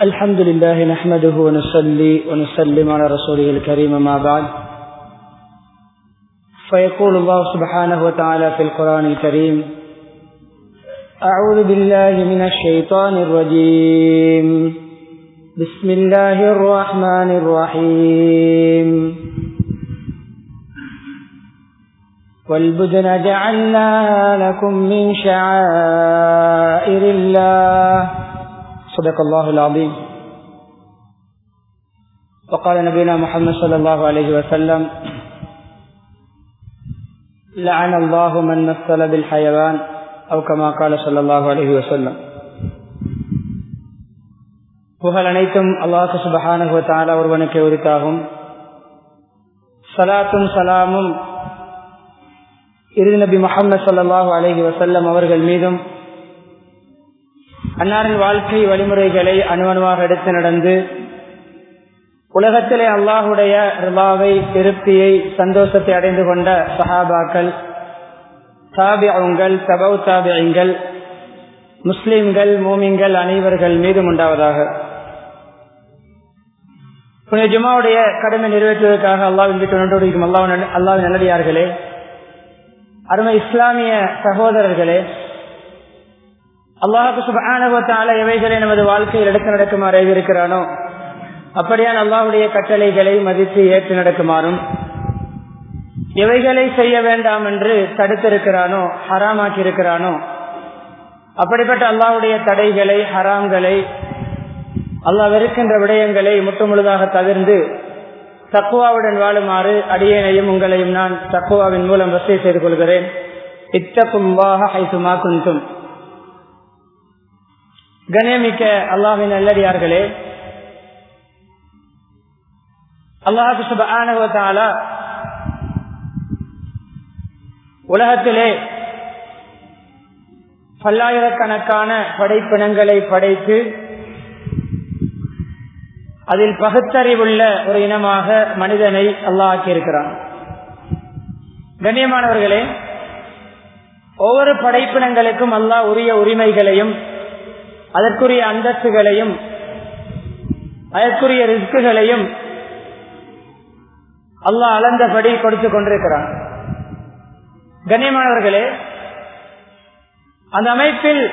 الحمد لله نحمده ونصلي ونسلم على رسوله الكريم ما بعد فيقول الله سبحانه وتعالى في القرآن الكريم أعوذ بالله من الشيطان الرجيم بسم الله الرحمن الرحيم والبدن جعلناها لكم من شعائر الله صدق الله العظيم وقال نبينا محمد صلى الله عليه وسلم لعن الله من مثل بالحيوان أو كما قال صلى الله عليه وسلم புகழ் அனைத்தும் அல்லாஹு சுபஹானுவத்தால ஒருவனுக்கு உரித்தாகும் சலாத்தும் சலாமும் இறுதி நபி முகமது சொல்லாஹு அலஹி வசல்லம் அவர்கள் மீதும் அன்னாரின் வாழ்க்கை வழிமுறைகளை அணுவணுவாக எடுத்து நடந்து உலகத்திலே அல்லாஹுடைய ரிபாவை திருப்தியை சந்தோஷத்தை அடைந்து கொண்ட சஹாபாக்கள் தாபியங்கள் தபவு தாபியங்கள் முஸ்லிம்கள் மூமிங்கள் அனைவர்கள் மீதும் உண்டாவதாக புனித ஜுமாவுடைய கடமை நிறைவேற்றுவதற்காக அல்லாவின் வீட்டு நன்றோடு இருக்கும் அல்லாவின் அல்லாவின் நல்லடியார்களே அருமை இஸ்லாமிய சகோதரர்களே அல்லாஹு சுபானுவத்தால எவைகளை நமது வாழ்க்கையில் எடுத்து நடக்குமாறு இருக்கிறானோ அப்படியான அல்லாஹுடைய கட்டளைகளை மதித்து ஏற்று நடக்குமாறும் எவைகளை செய்ய வேண்டாம் என்று தடுத்திருக்கிறானோ ஹராமாக்கி இருக்கிறானோ அப்படிப்பட்ட அல்லாஹுடைய தடைகளை ஹராம்களை அல்லாஹ் வெறுக்கின்ற விடயங்களை முற்று முழுதாக தவிர்ந்து தக்குவாவுடன் வாழுமாறு அடியேனையும் உங்களையும் நான் தக்குவாவின் மூலம் வசதி செய்து கொள்கிறேன் இத்தக்கும் வாக ஹைசுமா குந்தும் கணேமிக்க அல்லாஹின் நல்லடியார்களே அல்லாஹு சுபானுவத்தால உலகத்திலே பல்லாயிரக்கணக்கான படைப்பினங்களை படைத்து அதில் பகுத்தறிவுள்ள ஒரு இனமாக மனிதனை அல்லாஹ் இருக்கிறான் கண்ணியமானவர்களே ஒவ்வொரு படைப்பினங்களுக்கும் அல்லாஹ் உரிய உரிமைகளையும் அதற்குரிய அந்தஸ்துகளையும் அதற்குரிய ரிஸ்குகளையும் அல்லாஹ் அளந்தபடி கொடுத்து கொண்டிருக்கிறான் கண்ணியமானவர்களே அந்த அமைப்பில்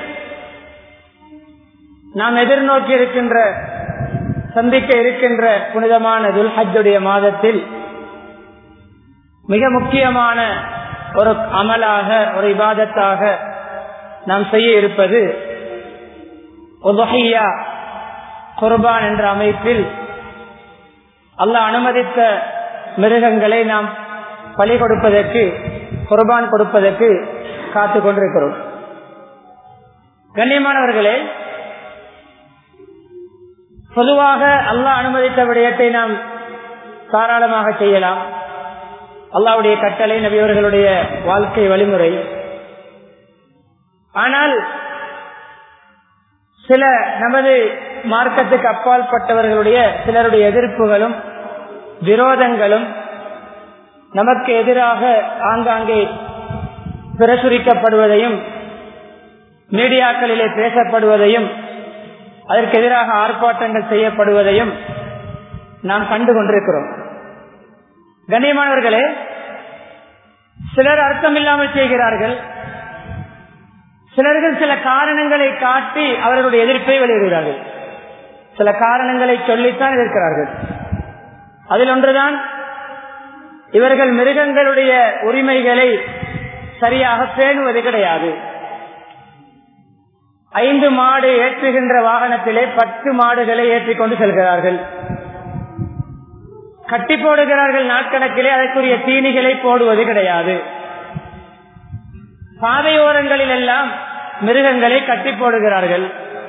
நாம் எதிர்நோக்கி இருக்கின்ற சந்திக்க இருக்கின்ற புனிதமான துல்ஹஜுடைய மாதத்தில் மிக முக்கியமான ஒரு அமலாக ஒரு இபாதத்தாக நாம் செய்ய இருப்பது உதஹையா குர்பான் என்ற அமைப்பில் அல்லாஹ் அனுமதித்த மிருகங்களை நாம் பலி கொடுப்பதற்கு குர்பான் கொடுப்பதற்கு காத்து கொண்டிருக்கிறோம் கண்ணியமானவர்களே பொதுவாக அல்லாஹ் அனுமதித்த விடயத்தை நாம் தாராளமாக செய்யலாம் அல்லாவுடைய கட்டளை நபியவர்களுடைய வாழ்க்கை வழிமுறை ஆனால் சில நமது மார்க்கத்துக்கு அப்பால் பட்டவர்களுடைய சிலருடைய எதிர்ப்புகளும் விரோதங்களும் நமக்கு எதிராக ஆங்காங்கே பிரசுரிக்கப்படுவதையும் மீடியாக்களிலே பேசப்படுவதையும் அதற்கு எதிராக ஆர்ப்பாட்டங்கள் செய்யப்படுவதையும் நாம் கண்டு கொண்டிருக்கிறோம் கண்ணியமானவர்களே சிலர் அர்த்தம் இல்லாமல் செய்கிறார்கள் சிலர்கள் சில காரணங்களை காட்டி அவர்களுடைய எதிர்ப்பை வெளியிடுகிறார்கள் சில காரணங்களை சொல்லித்தான் எதிர்க்கிறார்கள் அதில் ஒன்றுதான் இவர்கள் மிருகங்களுடைய உரிமைகளை சரியாக பேணுவது கிடையாது ஐந்து மாடு ஏற்றுகின்ற வாகனத்திலே பத்து மாடுகளை ஏற்றிக்கொண்டு செல்கிறார்கள் கட்டி போடுகிறார்கள் நாட்கணக்கிலே அதற்குரிய தீனிகளை போடுவது கிடையாது பாதையோரங்களில் எல்லாம் மிருகங்களை கட்டி போடுகிறார்கள்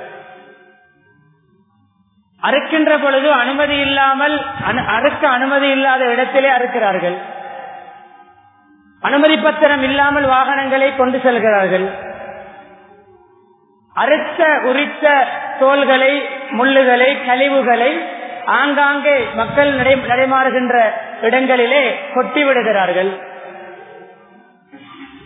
அறுக்கின்ற பொழுது அனுமதி இல்லாமல் அறுக்க அனுமதி இல்லாத இடத்திலே அறுக்கிறார்கள் அனுமதி பத்திரம் இல்லாமல் வாகனங்களை கொண்டு செல்கிறார்கள் அறுத்த உரித்த தோள்களை முள்ளுகளை கழிவுகளை ஆங்காங்கே மக்கள் நடைமாறுகின்ற இடங்களிலே கொட்டி விடுகிறார்கள்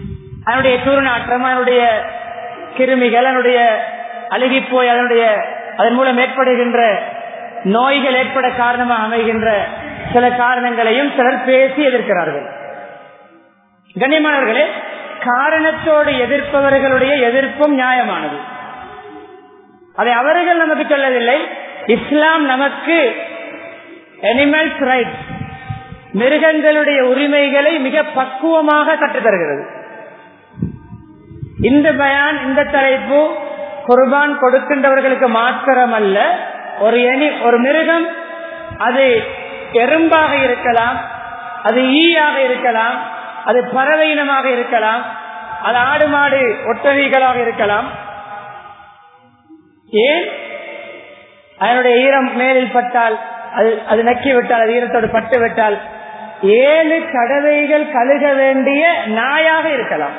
அதனுடைய துர்நாற்றம் அதனுடைய கிருமிகள் அதனுடைய அழுகி போய் அதனுடைய அதன் மூலம் ஏற்படுகின்ற நோய்கள் ஏற்பட காரணமாக அமைகின்ற சில காரணங்களையும் சிலர் பேசி எதிர்க்கிறார்கள் கண்ணியமானவர்களே காரணத்தோடு எதிர்ப்பவர்களுடைய எதிர்ப்பும் நியாயமானது அதை அவர்கள் நமக்கு சொல்லவில்லை இஸ்லாம் நமக்கு அனிமல்ஸ் ரைட்ஸ் மிருகங்களுடைய உரிமைகளை மிக பக்குவமாக கற்றுத்தருகிறது இந்த பயான் இந்த தலைப்பு குர்பான் கொடுக்கின்றவர்களுக்கு மாத்திரம் அல்ல ஒரு எனி ஒரு மிருகம் அது எறும்பாக இருக்கலாம் அது ஈயாக இருக்கலாம் அது பறவை இனமாக இருக்கலாம் அது ஆடு மாடு ஒட்டவிகளாக இருக்கலாம் ஏன் அதனுடைய ஈரம் மேலில் பட்டால் அது அது நக்கி விட்டால் அது ஈரத்தோடு பட்டு விட்டால் ஏழு தடவைகள் கழுக வேண்டிய நாயாக இருக்கலாம்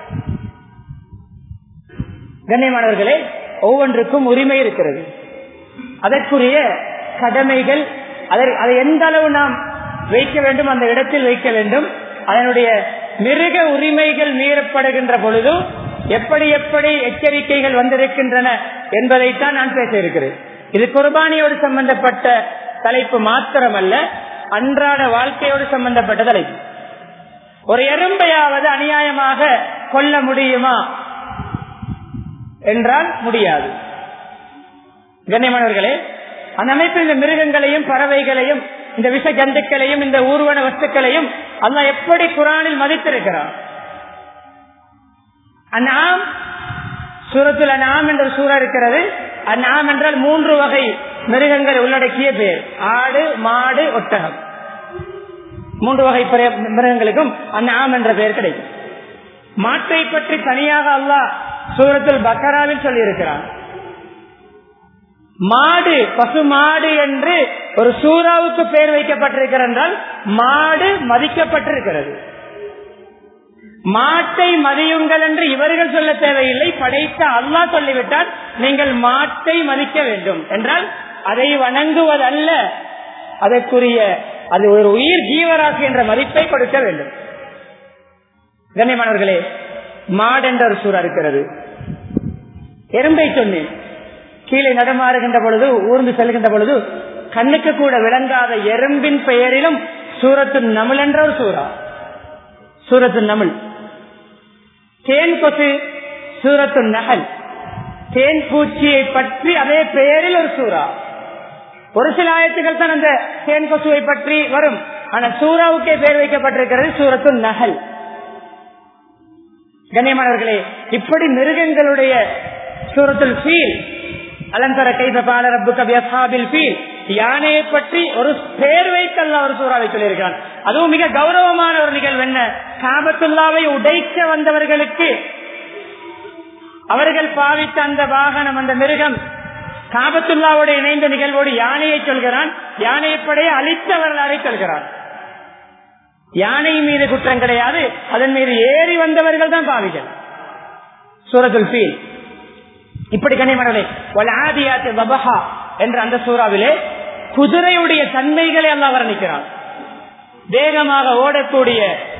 கண்ணியமானவர்களே ஒவ்வொன்றுக்கும் உரிமை இருக்கிறது அதற்குரிய கடமைகள் அதை எந்த அளவு நாம் வைக்க வேண்டும் அந்த இடத்தில் வைக்க வேண்டும் அதனுடைய மிருக உரிமைகள் மீறப்படுகின்ற பொழுதும் எப்படி எப்படி எச்சரிக்கைகள் வந்திருக்கின்றன என்பதைத்தான் நான் பேச இருக்கிறேன் இது குர்பானியோடு சம்பந்தப்பட்ட தலைப்பு மாத்திரமல்ல அன்றாட வாழ்க்கையோடு சம்பந்தப்பட்ட தலைப்பு ஒரு எறும்பையாவது அநியாயமாக கொல்ல முடியுமா என்றால் முடியாது கண்ணியமானவர்களே அந்த அமைப்பில் இந்த மிருகங்களையும் பறவைகளையும் இந்த விஷ ஜந்துக்களையும் இந்த ஊர்வன வஸ்துக்களையும் அல்ல எப்படி குரானில் மதித்திருக்கிறான் அந்நாம் சூரத்தில் அந்நாம் என்ற சூறா இருக்கிறது அந்நாம் என்றால் மூன்று வகை மிருகங்கள் உள்ளடக்கிய பேர் ஆடு மாடு ஒட்டகம் மூன்று வகை மிருகங்களுக்கும் அந்நாம் என்ற பெயர் கிடைக்கும் மாட்டை பற்றி தனியாக அல்லாஹ் சூரத்தில் பக்கராவில் சொல்லி இருக்கிறான் மாடு பசு மாடு என்று ஒரு சூறாவுக்கு பெயர் வைக்கப்பட்டிருக்கிறது என்றால் மாடு மதிக்கப்பட்டிருக்கிறது மாட்டை மதியுங்கள் என்று இவர்கள் சொல்ல தேவையில்லை படைத்த அல்லாஹ் சொல்லிவிட்டால் நீங்கள் மாட்டை மதிக்க வேண்டும் என்றால் அதை வணங்குவதல்ல அதற்குரிய அது ஒரு உயிர் ஜீவராசி என்ற மதிப்பை கொடுக்க வேண்டும் கண்ணியமானவர்களே மாடு என்ற ஒரு சூறா இருக்கிறது எறும்பை சொன்னேன் கீழே நடமாறுகின்ற பொழுது ஊர்ந்து செல்கின்ற பொழுது கண்ணுக்கு கூட விளங்காத எறும்பின் பெயரிலும் சூரத்து நமிழ் என்ற ஒரு சூறா சூரத்து நமிழ் தேன் கொசு சூரத்து நகல் தேன் பூச்சியை பற்றி அதே பெயரில் ஒரு சூறா ஒரு சில ஆயத்துக்கள் தான் அந்த தேன் கொசுவை பற்றி வரும் ஆனா சூறாவுக்கே பெயர் வைக்கப்பட்டிருக்கிறது சூரத்து நகல் கண்ணியமானவர்களே இப்படி மிருகங்களுடைய சூரத்தில் ஃபீல் அலந்தர கைத பால ரப்பு கபியசாபில் ஃபீல் யானையை பற்றி ஒரு பேர் வைத்தல்ல ஒரு சூறாவை சொல்லியிருக்கான் அதுவும் மிக கௌரவமான ஒரு நிகழ்வு என்ன காபத்துல்லாவை உடைக்க வந்தவர்களுக்கு அவர்கள் பாவித்த அந்த வாகனம் அந்த மிருகம் காபத்துல்லாவோடு இணைந்த நிகழ்வோடு யானையை சொல்கிறான் யானையை படைய அழித்த வரலாறை சொல்கிறான் யானை மீது குற்றம் கிடையாது அதன் மீது ஏறி வந்தவர்கள் தான் பாவிகள் சூரத்துல் ஃபீல் இப்படி கனிமணலே ஆதியாத்து வபஹா என்ற அந்த சூறாவிலே குதிரையுடைய தன்மைகளை எல்லாம் வர்ணிக்கிறான் வேகமாக ஓடக்கூடிய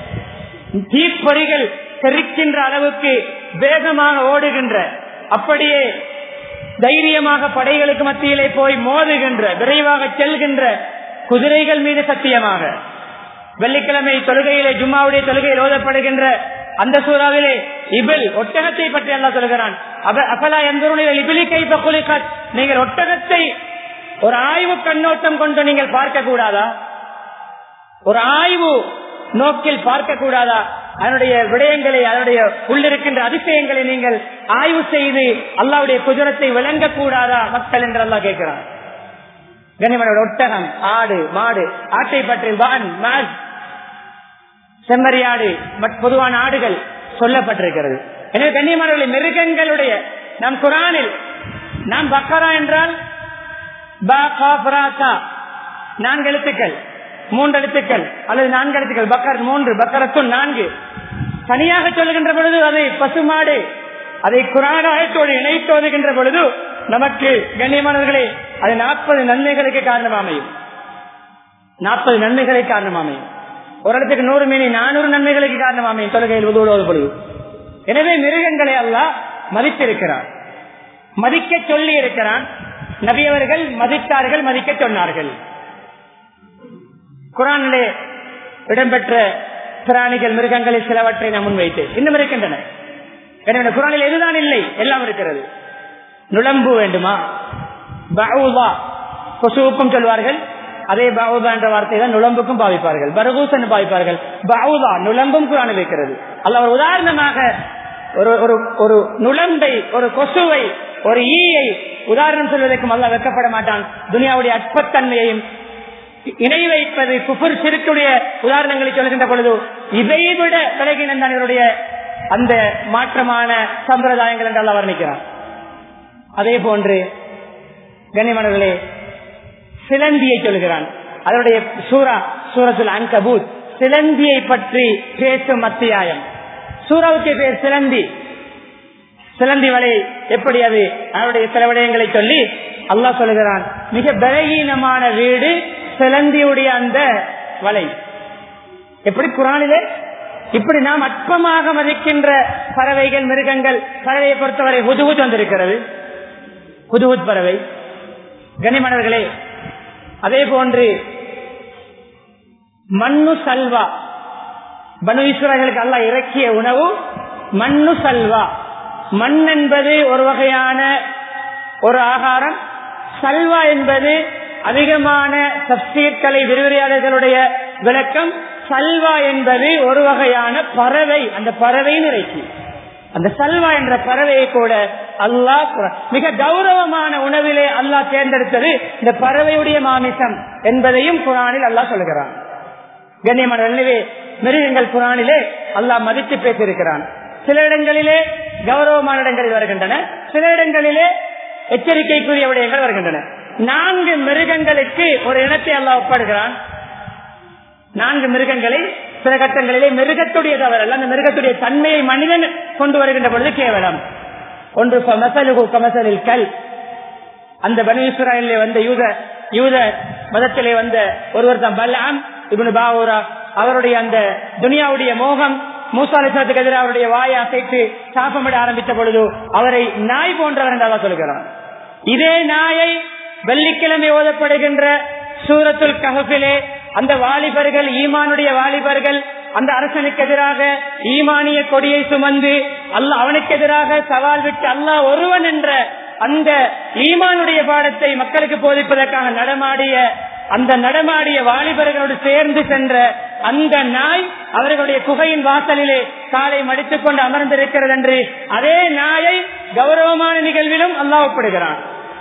தீப்பொறிகள் தெரிக்கின்ற அளவுக்கு வேகமாக ஓடுகின்ற அப்படியே தைரியமாக படைகளுக்கு மத்தியிலே போய் மோதுகின்ற விரைவாக செல்கின்ற குதிரைகள் மீது சத்தியமாக வெள்ளிக்கிழமை தொழுகையிலே ஜும்மாவுடைய தொழுகையில் ஓதப்படுகின்ற அந்த சூறாவிலே இபில் ஒட்டகத்தை பற்றி எல்லாம் சொல்கிறான் அபலா எந்தருடைய இபிலி கை பக்குலிக்காட் நீங்கள் ஒட்டகத்தை ஒரு ஆய்வு கண்ணோட்டம் கொண்டு நீங்கள் பார்க்க கூடாதா ஒரு ஆய்வு நோக்கில் பார்க்க கூடாதா அதனுடைய விடயங்களை அதனுடைய உள்ளிருக்கின்ற அதிசயங்களை நீங்கள் ஆய்வு செய்து அல்லாவுடைய குஜரத்தை விளங்க கூடாதா மக்கள் என்று அல்லா கேட்கிறான் கனிமனோட ஒட்டகம் ஆடு மாடு ஆட்டை பற்றி வான் மாஸ் செம்மறியாடு பொதுவான ஆடுகள் சொல்லப்பட்டிருக்கிறது எனவே கண்ணியமானவர்களை மிருகங்களுடைய நம் குரானில் நாம் பக்கரா என்றால் நான்கு எழுத்துக்கள் மூன்று எழுத்துக்கள் அல்லது நான்கு எழுத்துக்கள் பக்கர் மூன்று பக்கரத்தும் நான்கு தனியாக சொல்லுகின்ற பொழுது அதை பசுமாடு அதை குரானாயத்தோடு இணைத்து ஒதுகின்ற பொழுது நமக்கு கண்ணியமானவர்களே அது நாற்பது நன்மைகளுக்கு காரணமாமையும் நாற்பது நன்மைகளை காரணமாமையும் ஒரு இடத்துக்கு நூறு மீனி நானூறு நன்மைகளுக்கு காரணமாமையும் தொழுகையில் உதவுவது பொழுது எனவே மிருகங்களை அல்ல மதித்திருக்கிறார் மதிக்க சொல்லி இருக்கிறான் நபியவர்கள் மதித்தார்கள் மதிக்க சொன்னார்கள் குரானிலே இடம்பெற்ற பிராணிகள் மிருகங்களில் சிலவற்றை நான் முன்வைத்தேன் இன்னும் இருக்கின்றன எனவே குரானில் எதுதான் இல்லை எல்லாம் இருக்கிறது நுழம்பு வேண்டுமா பவுதா கொசுவுக்கும் சொல்வார்கள் அதே பவுதா என்ற வார்த்தை தான் நுழம்புக்கும் பாவிப்பார்கள் பரகூஸ் என்று பாவிப்பார்கள் பவுதா நுழம்பும் குரானில் இருக்கிறது அல்ல ஒரு உதாரணமாக ஒரு ஒரு ஒரு நுழம்பை ஒரு கொசுவை ஒரு ஈயை உதாரணம் சொல்வதற்கும் அல்ல வெக்கப்பட மாட்டான் துனியாவுடைய அற்பத்தன்மையையும் இணை வைப்பது குஃபர் சிறுக்குடைய உதாரணங்களை சொல்கின்ற பொழுது இதை விட விலகினம் தான் இவருடைய அந்த மாற்றமான சம்பிரதாயங்கள் என்று அல்ல வர்ணிக்கிறார் அதே போன்று கண்ணியமானவர்களே சிலந்தியை சொல்கிறான் அதனுடைய சூரா சூரத்தில் அன்கபூத் சிலந்தியை பற்றி பேசும் அத்தியாயம் சூறாவுக்கு பேர் சிலந்தி சிலந்தி வலை எப்படி அது அவருடைய சில விடயங்களை சொல்லி அல்லாஹ் சொல்லுகிறான் மிக பலகீனமான வீடு சிலந்தியுடைய அந்த வலை எப்படி குரானிலே இப்படி நாம் அற்பமாக மதிக்கின்ற பறவைகள் மிருகங்கள் பறவையை பொறுத்தவரை ஹுதுகுத் வந்திருக்கிறது ஹுதுகுத் பறவை கனிமணர்களே அதே போன்று மண்ணு சல்வா பனு ஈஸ்வரர்களுக்கு அல்ல இறக்கிய உணவு மண்ணு சல்வா மண் என்பது ஒரு வகையான ஒரு ஆகாரம் சல்வா என்பது அதிகமான சப்சீர்களை விரிவுரையாளர்களுடைய விளக்கம் சல்வா என்பது ஒரு வகையான பறவை அந்த பறவை இறைச்சி அந்த சல்வா என்ற பறவையை கூட அல்லாஹ் மிக கௌரவமான உணவிலே அல்லாஹ் தேர்ந்தெடுத்தது இந்த பறவையுடைய மாமிசம் என்பதையும் குரானில் அல்லாஹ் சொல்கிறான் கண்ணியமான எனவே மிருகங்கள் குரானிலே அல்லாஹ் மதித்து பேசியிருக்கிறான் சில இடங்களிலே கௌரவமான இடங்களில் வருகின்றன சில இடங்களிலே எச்சரிக்கைக்குரிய விடயங்கள் வருகின்றன நான்கு மிருகங்களுக்கு ஒரு இனத்தை அல்லாஹ் ஒப்படுகிறான் நான்கு மிருகங்களை சில கட்டங்களிலே மிருகத்துடைய தவறல்ல அந்த மிருகத்துடைய தன்மையை மனிதன் கொண்டு வருகின்ற பொழுது கேவலம் ஒன்று கமசலில் கல் அந்த பனீஸ்வரிலே வந்த யூத யூத மதத்திலே வந்த ஒருவர் தான் பல்லாம் இவனு பாவூரா அவருடைய அந்த துனியாவுடைய மோகம் மூசாலிசத்துக்கு எதிராக அவருடைய வாயை அசைத்து சாப்பமிட ஆரம்பித்த பொழுது அவரை நாய் போன்றவர் என்று சொல்கிறார் இதே நாயை வெள்ளிக்கிழமை ஓதப்படுகின்ற சூரத்துல் கஹபிலே அந்த வாலிபர்கள் ஈமானுடைய வாலிபர்கள் அந்த அரசனுக்கு எதிராக ஈமானிய கொடியை சுமந்து அல்ல அவனுக்கு எதிராக சவால் விட்டு அல்லாஹ் ஒருவன் என்ற அந்த ஈமானுடைய பாடத்தை மக்களுக்கு போதிப்பதற்காக நடமாடிய அந்த நடமாடிய வாலிபர்களோடு சேர்ந்து சென்ற அந்த நாய் அவர்களுடைய குகையின் வாசலிலே காலை மடித்துக் கொண்டு அமர்ந்திருக்கிறது என்று அதே நாயை கௌரவமான நிகழ்விலும் அல்லாஹப்படுகிறான்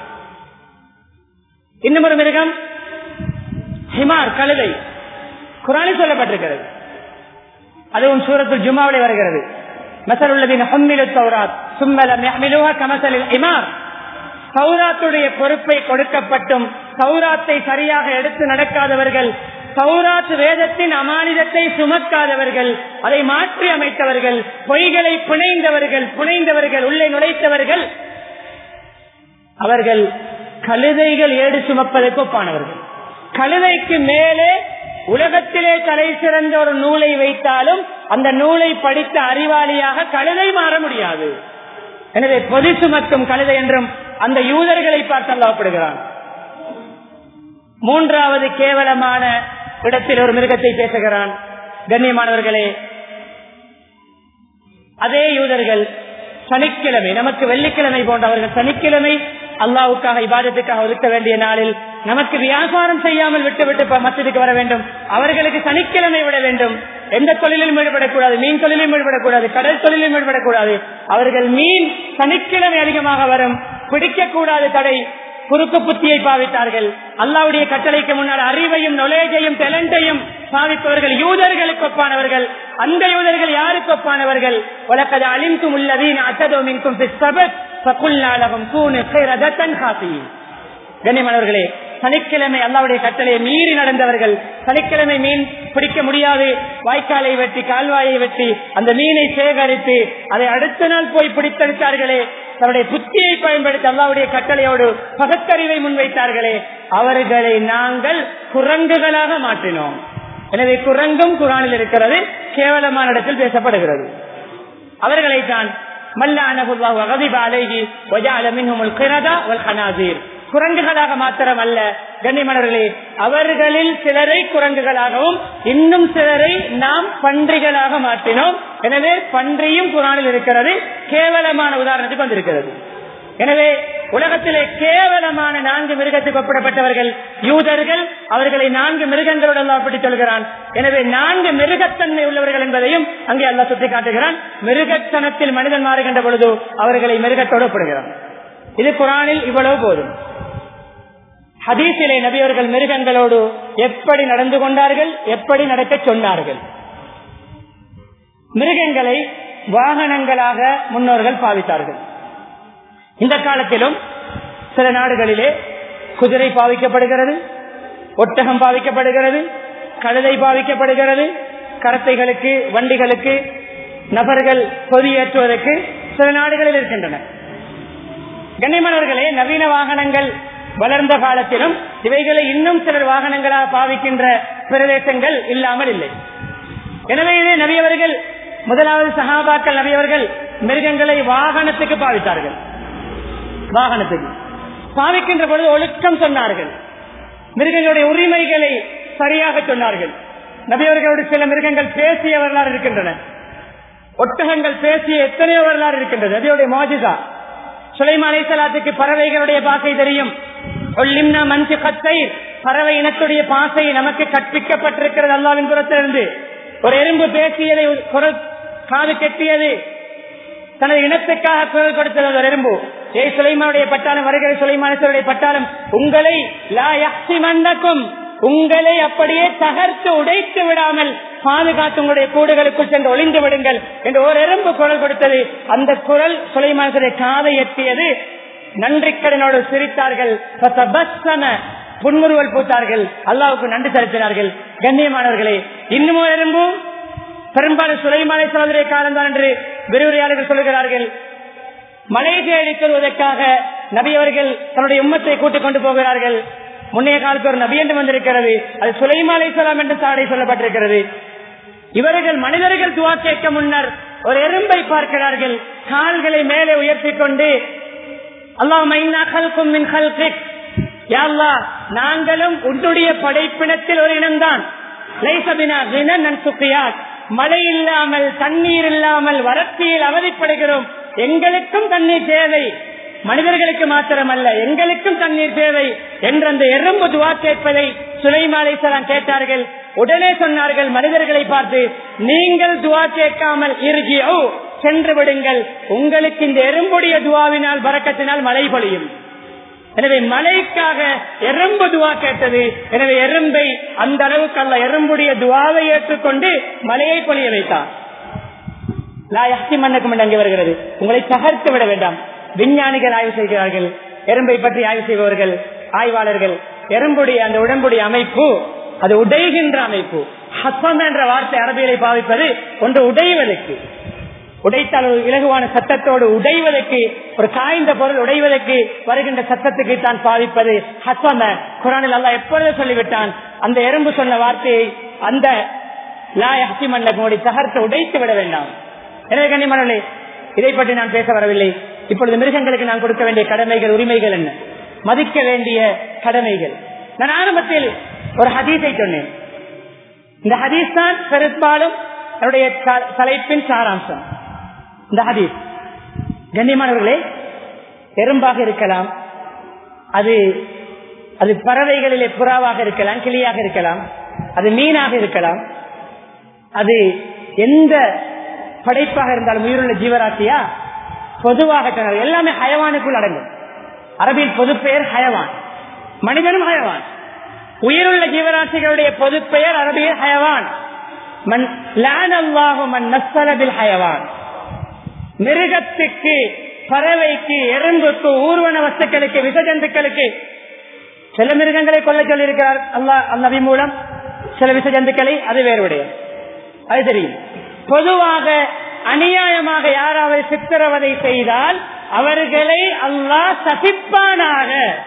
இன்னும் ஒரு மிருகம் ஹிமார் கழுதை குரானில் சொல்லப்பட்டிருக்கிறது அதுவும் சூரத்தில் ஜும்மாவிலே வருகிறது மசலுள்ளதின் ஹம்மிலு தௌராத் சும்மல மெஹ்மிலுவா கமசலில் இமார் சௌராத்துடைய பொறுப்பை கொடுக்கப்பட்டும் சௌராத்தை சரியாக எடுத்து நடக்காதவர்கள் சௌராத் வேதத்தின் அமானிதத்தை சுமக்காதவர்கள் அதை மாற்றி அமைத்தவர்கள் பொய்களை புனைந்தவர்கள் புனைந்தவர்கள் உள்ளே நுழைத்தவர்கள் அவர்கள் கழுதைகள் ஏடு சுமப்பதற்கு ஒப்பானவர்கள் கழுதைக்கு மேலே உலகத்திலே தலை சிறந்த ஒரு நூலை வைத்தாலும் அந்த நூலை படித்த அறிவாளியாக கழுதை மாற முடியாது எனவே பொது சுமக்கும் கழுதை என்றும் அந்த யூதர்களை பார்த்து அல்லாப்படுகிறான் மூன்றாவது கேவலமான இடத்தில் ஒரு மிருகத்தை பேசுகிறான் கண்ணியமானவர்களே அதே யூதர்கள் சனிக்கிழமை நமக்கு வெள்ளிக்கிழமை போன்றவர்கள் சனிக்கிழமை அல்லாவுக்காக இபாதத்துக்காக ஒதுக்க வேண்டிய நாளில் நமக்கு வியாபாரம் செய்யாமல் விட்டு விட்டு மசதிக்கு வர வேண்டும் அவர்களுக்கு சனிக்கிழமை விட வேண்டும் எந்த தொழிலும் ஈடுபடக்கூடாது மீன் தொழிலும் ஈடுபடக்கூடாது கடல் தொழிலும் ஈடுபடக்கூடாது அவர்கள் மீன் சனிக்கிழமை அதிகமாக வரும் பிடிக்கக்கூடாது தடை குறுக்கு புத்தியை பாவித்தார்கள் அல்லாவுடைய கட்டளைக்கு முன்னால் அறிவையும் நொலேஜையும் டெலண்டையும் பாவிப்பவர்கள் யூதர்களுக்கு ஒப்பானவர்கள் அந்த யூதர்கள் யாருக்கு ஒப்பானவர்கள் உலகது அழிந்தும் உள்ளதீன் அத்ததோமின்கும் கண்ணியமானவர்களே சனிக்கிழமை அல்லாவுடைய கட்டளையை மீறி நடந்தவர்கள் சனிக்கிழமை மீன் பிடிக்க முடியாது வாய்க்காலை வெட்டி கால்வாயை வெட்டி அந்த மீனை சேகரித்து அதை அடுத்த நாள் போய் பிடித்தெடுத்தார்களே தன்னுடைய புத்தியை பயன்படுத்தி அல்லாவுடைய கட்டளையோடு பகத்தறிவை முன்வைத்தார்களே அவர்களை நாங்கள் குரங்குகளாக மாற்றினோம் எனவே குரங்கும் குரானில் இருக்கிறது கேவலமான இடத்தில் பேசப்படுகிறது அவர்களை தான் குரங்குகளாக மாத்திரம் அல்ல கண்ணிமணர்களே அவர்களில் சிலரை குரங்குகளாகவும் இன்னும் சிலரை நாம் பன்றிகளாக மாற்றினோம் எனவே பன்றியும் குரானில் இருக்கிறது கேவலமான உதாரணத்துக்கு வந்திருக்கிறது எனவே உலகத்திலே கேவலமான நான்கு மிருகத்துக்கு ஒப்பிடப்பட்டவர்கள் யூதர்கள் அவர்களை நான்கு மிருகங்களோடு அல்லா அப்படி சொல்கிறான் எனவே நான்கு மிருகத்தன்மை உள்ளவர்கள் என்பதையும் அங்கே அல்லா சுட்டி காட்டுகிறான் மிருகத்தனத்தில் மனிதன் மாறுகின்ற பொழுது அவர்களை மிருகத்தோடு ஒப்பிடுகிறான் இது குரானில் இவ்வளவு போதும் ஹதீஸிலே நபியவர்கள் மிருகங்களோடு எப்படி நடந்து கொண்டார்கள் எப்படி நடக்க சொன்னார்கள் மிருகங்களை வாகனங்களாக முன்னோர்கள் பாவித்தார்கள் இந்த காலத்திலும் சில நாடுகளிலே குதிரை பாவிக்கப்படுகிறது ஒட்டகம் பாவிக்கப்படுகிறது கழுதை பாவிக்கப்படுகிறது கரத்தைகளுக்கு வண்டிகளுக்கு நபர்கள் பொதியேற்றுவதற்கு சில நாடுகளில் இருக்கின்றன கண்ணியமானவர்களே நவீன வாகனங்கள் வளர்ந்த காலத்திலும் இவைகளை இன்னும் சிலர் வாகனங்களாக பாவிக்கின்ற பிரதேசங்கள் இல்லாமல் இல்லை எனவே இதே நபியவர்கள் முதலாவது சகாபாக்கள் நபியவர்கள் மிருகங்களை வாகனத்துக்கு பாவித்தார்கள் வாகனத்துக்கு பாவிக்கின்ற பொழுது ஒழுக்கம் சொன்னார்கள் மிருகங்களுடைய உரிமைகளை சரியாக சொன்னார்கள் நபியவர்களோடு சில மிருகங்கள் பேசிய வரலாறு இருக்கின்றன ஒட்டகங்கள் பேசிய எத்தனையோ வரலாறு இருக்கின்றது நபியுடைய மோஜிதா சுலைமா அலைசலாத்துக்கு பறவைகளுடைய பாசை தெரியும் மஞ்சு கத்தை பறவை இனத்துடைய பாசை நமக்கு கற்பிக்கப்பட்டிருக்கிறது அல்லாவின் புறத்திலிருந்து ஒரு எறும்பு பேசியதை குரல் காது கெட்டியது தனது இனத்துக்காக குரல் கொடுத்தது ஒரு எறும்பு ஏய் சுலைமானுடைய பட்டாளம் வருகிற சுலைமானேஸ்வருடைய பட்டாளம் உங்களை லா யக்சி மன்னக்கும் உங்களை அப்படியே தகர்த்து உடைத்து விடாமல் பாதுகாத்து உங்களுடைய கூடுகளுக்குள் சென்று ஒளிந்து விடுங்கள் என்று ஒரு எறும்பு குரல் கொடுத்தது அந்த குரல் சுலைமானேஸ்வருடைய காதை எட்டியது நன்றிக்கடனோடு சிரித்தார்கள் புன்முறுவல் பூத்தார்கள் அல்லாவுக்கு நன்றி செலுத்தினார்கள் கண்ணியமானவர்களே இன்னும் ஒரு எறும்பு பெரும்பாலும் சுலைமானை சோதரை காலம்தான் என்று விரிவுரையாளர்கள் சொல்கிறார்கள் மழை தேடி சொல்வதற்காக நபி அவர்கள் தன்னுடைய உம்மத்தை கூட்டிக் கொண்டு போகிறார்கள் முன்னைய காலத்து ஒரு நபி என்று வந்திருக்கிறது அது சுலைமா அலைசலாம் என்று சாடை சொல்லப்பட்டிருக்கிறது இவர்கள் மனிதர்கள் துவா கேட்க முன்னர் ஒரு எறும்பை பார்க்கிறார்கள் கால்களை மேலே உயர்த்தி கொண்டு அல்லாஹ் நாங்களும் உன்னுடைய படைப்பினத்தில் ஒரு இனம்தான் மழை இல்லாமல் தண்ணீர் இல்லாமல் வறட்சியில் அவதிப்படுகிறோம் எங்களுக்கும் தண்ணீர் தேவை மனிதர்களுக்கு மாத்திரமல்ல எங்களுக்கும் தண்ணீர் தேவை என்ற அந்த எறும்பு துவா கேட்பதை சுலைமாலேசலாம் கேட்டார்கள் உடனே சொன்னார்கள் மனிதர்களை பார்த்து நீங்கள் துவா கேட்காமல் இருகியோ சென்று விடுங்கள் உங்களுக்கு இந்த எறும்புடைய துவாவினால் வரக்கத்தினால் மழை பொழியும் எனவே மழைக்காக எறும்பு துவா கேட்டது எனவே எறும்பை அந்த அளவுக்கு அல்ல எறும்புடைய துவாவை ஏற்றுக்கொண்டு மழையை பொழிய வைத்தார் லாயி மண்ணுக்கும் அங்கே வருகிறது உங்களை தகர்த்து விட வேண்டாம் விஞ்ஞானிகள் ஆய்வு செய்கிறார்கள் எறும்பை பற்றி ஆய்வு செய்பவர்கள் ஆய்வாளர்கள் எறும்புடைய அந்த உடம்புடைய அமைப்பு அது உடைகின்ற அமைப்பு ஹசம் என்ற வார்த்தை அரபியலை பாவிப்பது ஒன்று உடைவதற்கு உடைத்தால் ஒரு இலகுவான சத்தத்தோடு உடைவதற்கு ஒரு காய்ந்த பொருள் உடைவதற்கு வருகின்ற சத்தத்துக்கு தான் பாவிப்பது ஹசம குரானில் அல்லா எப்பொழுது சொல்லிவிட்டான் அந்த எறும்பு சொன்ன வார்த்தையை அந்த லாய் ஹசி மன்னகோடி தகர்த்து உடைத்து விட வேண்டாம் எனவே கண்ணிமணி இதை பற்றி நான் பேச வரவில்லை இப்பொழுது மிருகங்களுக்கு நான் கொடுக்க வேண்டிய கடமைகள் உரிமைகள் என்ன மதிக்க வேண்டிய கடமைகள் நான் ஆரம்பத்தில் ஒரு ஹதீஸை சொன்னேன் இந்த ஹதீஸ் தான் பெரும்பாலும் என்னுடைய தலைப்பின் சாராம்சம் இந்த ஹதீஸ் கண்ணியமானவர்களே எறும்பாக இருக்கலாம் அது அது பறவைகளிலே புறாவாக இருக்கலாம் கிளியாக இருக்கலாம் அது மீனாக இருக்கலாம் அது எந்த படைப்பாக இருந்தாலும் உயிருள்ள ஜீவராசியா பொதுவாக சொன்னார் எல்லாமே ஹயவானுக்குள் அடங்கும் அரபியில் பொது பெயர் ஹயவான் மனிதனும் ஹயவான் உயிருள்ள ஜீவராசிகளுடைய பொது பெயர் அரபியில் ஹயவான் மண் மண் நஸ்ஸலபில் ஹயவான் மிருகத்துக்கு பறவைக்கு எறும்புக்கு ஊர்வன வஸ்துக்களுக்கு விசஜந்துக்களுக்கு சில மிருகங்களை கொல்ல சொல்லியிருக்கிறார் அல்லா நபி மூலம் சில விசஜந்துக்களை அது வேறுடைய அது தெரியும் பொதுவாக அநியாயமாக யாராவது சித்திரவதை செய்தால் அவர்களை அல்லாஹ் சசிப்பானாக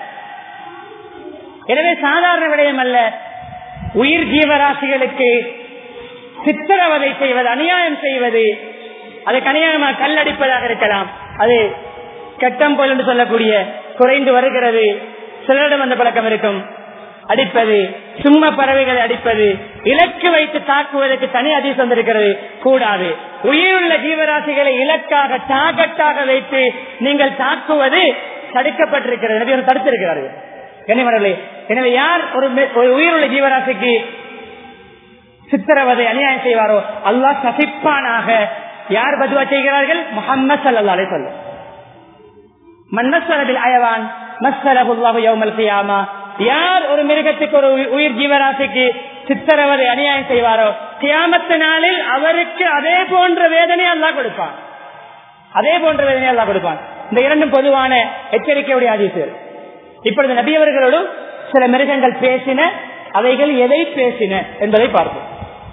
எனவே சாதாரண விடயம் அல்ல உயிர் ஜீவராசிகளுக்கு சித்திரவதை செய்வது அநியாயம் செய்வது அதுக்கு அநியாயமாக கல்லடிப்பதாக இருக்கலாம் அது கட்டம் போல் என்று சொல்லக்கூடிய குறைந்து வருகிறது சிலரிடம் அந்த பழக்கம் இருக்கும் அடிப்பது சும்மா பறவைகளை அடிப்பது இலக்கு வைத்து தாக்குவதற்கு தனி அதிசம் வந்திருக்கிறது கூடாது உயிருள்ள ஜீவராசிகளை இலக்காக டாகட்டாக வைத்து நீங்கள் தாக்குவது தடுக்கப்பட்டிருக்கிறது நபி அவர்கள் தடுத்திருக்கிறார்கள் கண்ணியமானவர்களே எனவே யார் ஒரு மெ- ஒரு உயிருள்ள ஜீவராசிக்கு சித்திரவதை அநியாயம் செய்வாரோ அல்லாஹ் சபிப்பானாக யார் பதுவா செய்கிறார்கள் முகம்மது சல்லா அலை சொல்லும் மன்னசரபில் அயவான் மஸ்ஸலஹுல்லாஹு யௌமல் கியாமா யார் ஒரு மிருகத்துக்கு ஒரு உயி- உயிர் ஜீவராசிக்கு சித்திரவதை அநியாயம் செய்வாரோ கியாமத்து நாளில் அவருக்கு அதே போன்ற வேதனை அல்லாஹ் கொடுப்பான் அதே போன்ற வேதனை அல்லாஹ் கொடுப்பான் இந்த இரண்டும் பொதுவான எச்சரிக்கையுடைய ஆதிசர் இப்பொழுது நபியவர்களோடு சில மிருகங்கள் பேசின அவைகள் எதை பேசின என்பதை பார்ப்போம்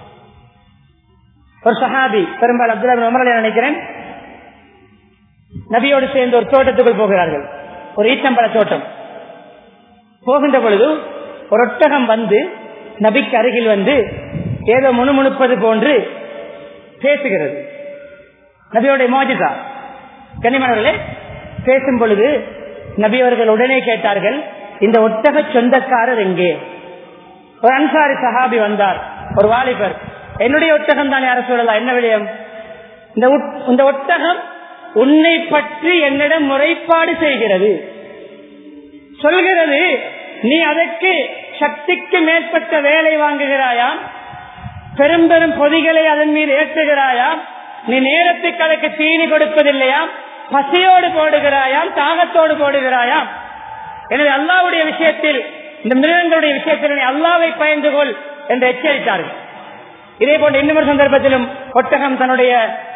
ஒரு சஹாபி பெரும்பாலும் அப்துல்லா உமர் நினைக்கிறேன் நபியோடு சேர்ந்து ஒரு தோட்டத்துக்குள் போகிறார்கள் ஒரு ஈச்சம்பழ தோட்டம் போகின்ற பொழுது ஒரு ஒட்டகம் வந்து நபிக்கு அருகில் வந்து ஏதோ முணுமுணுப்பது போன்று பேசுகிறது நபியோடைய மோஜிதா கனிமணர்களே பேசும் பொழுது நபி அவர்கள் உடனே கேட்டார்கள் இந்த ஒட்டக சொந்தக்காரர் எங்கே ஒரு அன்சாரி சஹாபி வந்தார் ஒரு வாலிபர் என்னுடைய ஒட்டகம் தான் யார சொல்லலாம் என்ன விடயம் இந்த ஒட்- இந்த ஒட்டகம் உன்னை பற்றி என்னிடம் முறைப்பாடு செய்கிறது சொல்கிறது நீ அதற்கு சக்திக்கு மேற்பட்ட வேலை வாங்குகிறாயாம் பெரும் பெரும் பொதிகளை அதன் மீது ஏற்றுகிறாயாம் நீ நேரத்துக்கு அதற்கு தீனி கொடுப்பதில்லையாம் பசியோடு போடுகிறாயாம் தாகத்தோடு போடுகிறாயாம் எனவே அல்லாவுடைய விஷயத்தில் இந்த மிருகங்களுடைய விஷயத்தில் நீ அல்லாவை பயந்து கொள் என்று எச்சரித்தார்கள் இதே போன்ற இன்னொரு சந்தர்ப்பத்திலும் ஒட்டகம் தன்னுடைய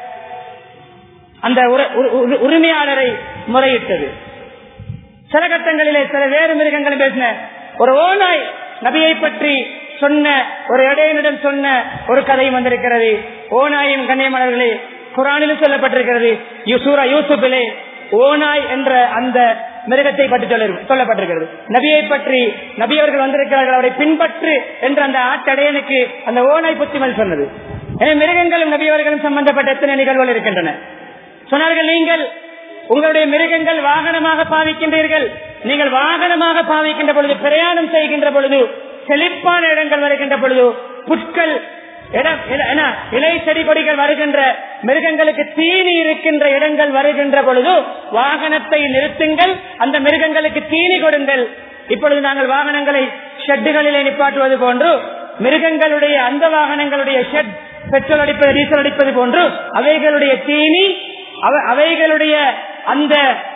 அந்த உர- உரு- உரு- உரிமையாளரை முறையிட்டது சில கட்டங்களிலே சில வேறு மிருகங்களும் பேசின ஒரு ஓநாய் நபியை பற்றி சொன்ன ஒரு இடையனிடம் சொன்ன ஒரு கதையும் வந்திருக்கிறது ஓநாயின் கண்ணியமலர்களே குரானிலும் சொல்லப்பட்டிருக்கிறது யூசூரா யூசுப்பிலே ஓநாய் என்ற அந்த மிருகத்தை பற்றி சொல்லி- சொல்லப்பட்டிருக்கிறது நபியை பற்றி நபி அவர்கள் வந்திருக்கிறார்கள் அவரை பின்பற்று என்ற அந்த ஆட்டடையனுக்கு அந்த ஓநாய் புத்திமல் சொன்னது எனவே மிருகங்களும் நபி அவர்களும் சம்பந்தப்பட்ட எத்தனை நிகழ்வுகள் இருக்கின்றன சொன்னார்கள் நீங்கள் உங்களுடைய மிருகங்கள் வாகனமாக பாவிக்கின்றீர்கள் நீங்கள் வாகனமாக பாவிக்கின்ற பொழுது பிரயாணம் செய்கின்ற பொழுது செழிப்பான இடங்கள் வருகின்ற பொழுது புட்கள் இடம் இல- என்ன, இலை செடி கொடிகள் வருகின்ற மிருகங்களுக்கு தீனி இருக்கின்ற இடங்கள் வருகின்ற பொழுது வாகனத்தை நிறுத்துங்கள் அந்த மிருகங்களுக்கு தீனி கொடுங்கள் இப்பொழுது நாங்கள் வாகனங்களை ஷெட்டுகளிலே நிப்பாட்டுவது போன்று மிருகங்களுடைய அந்த வாகனங்களுடைய ஷெட் பெட்ரோல் அடிப்பது டீசல் அடிப்பது போன்று அவைகளுடைய தீனி அவ- அவைகளுடைய அந்த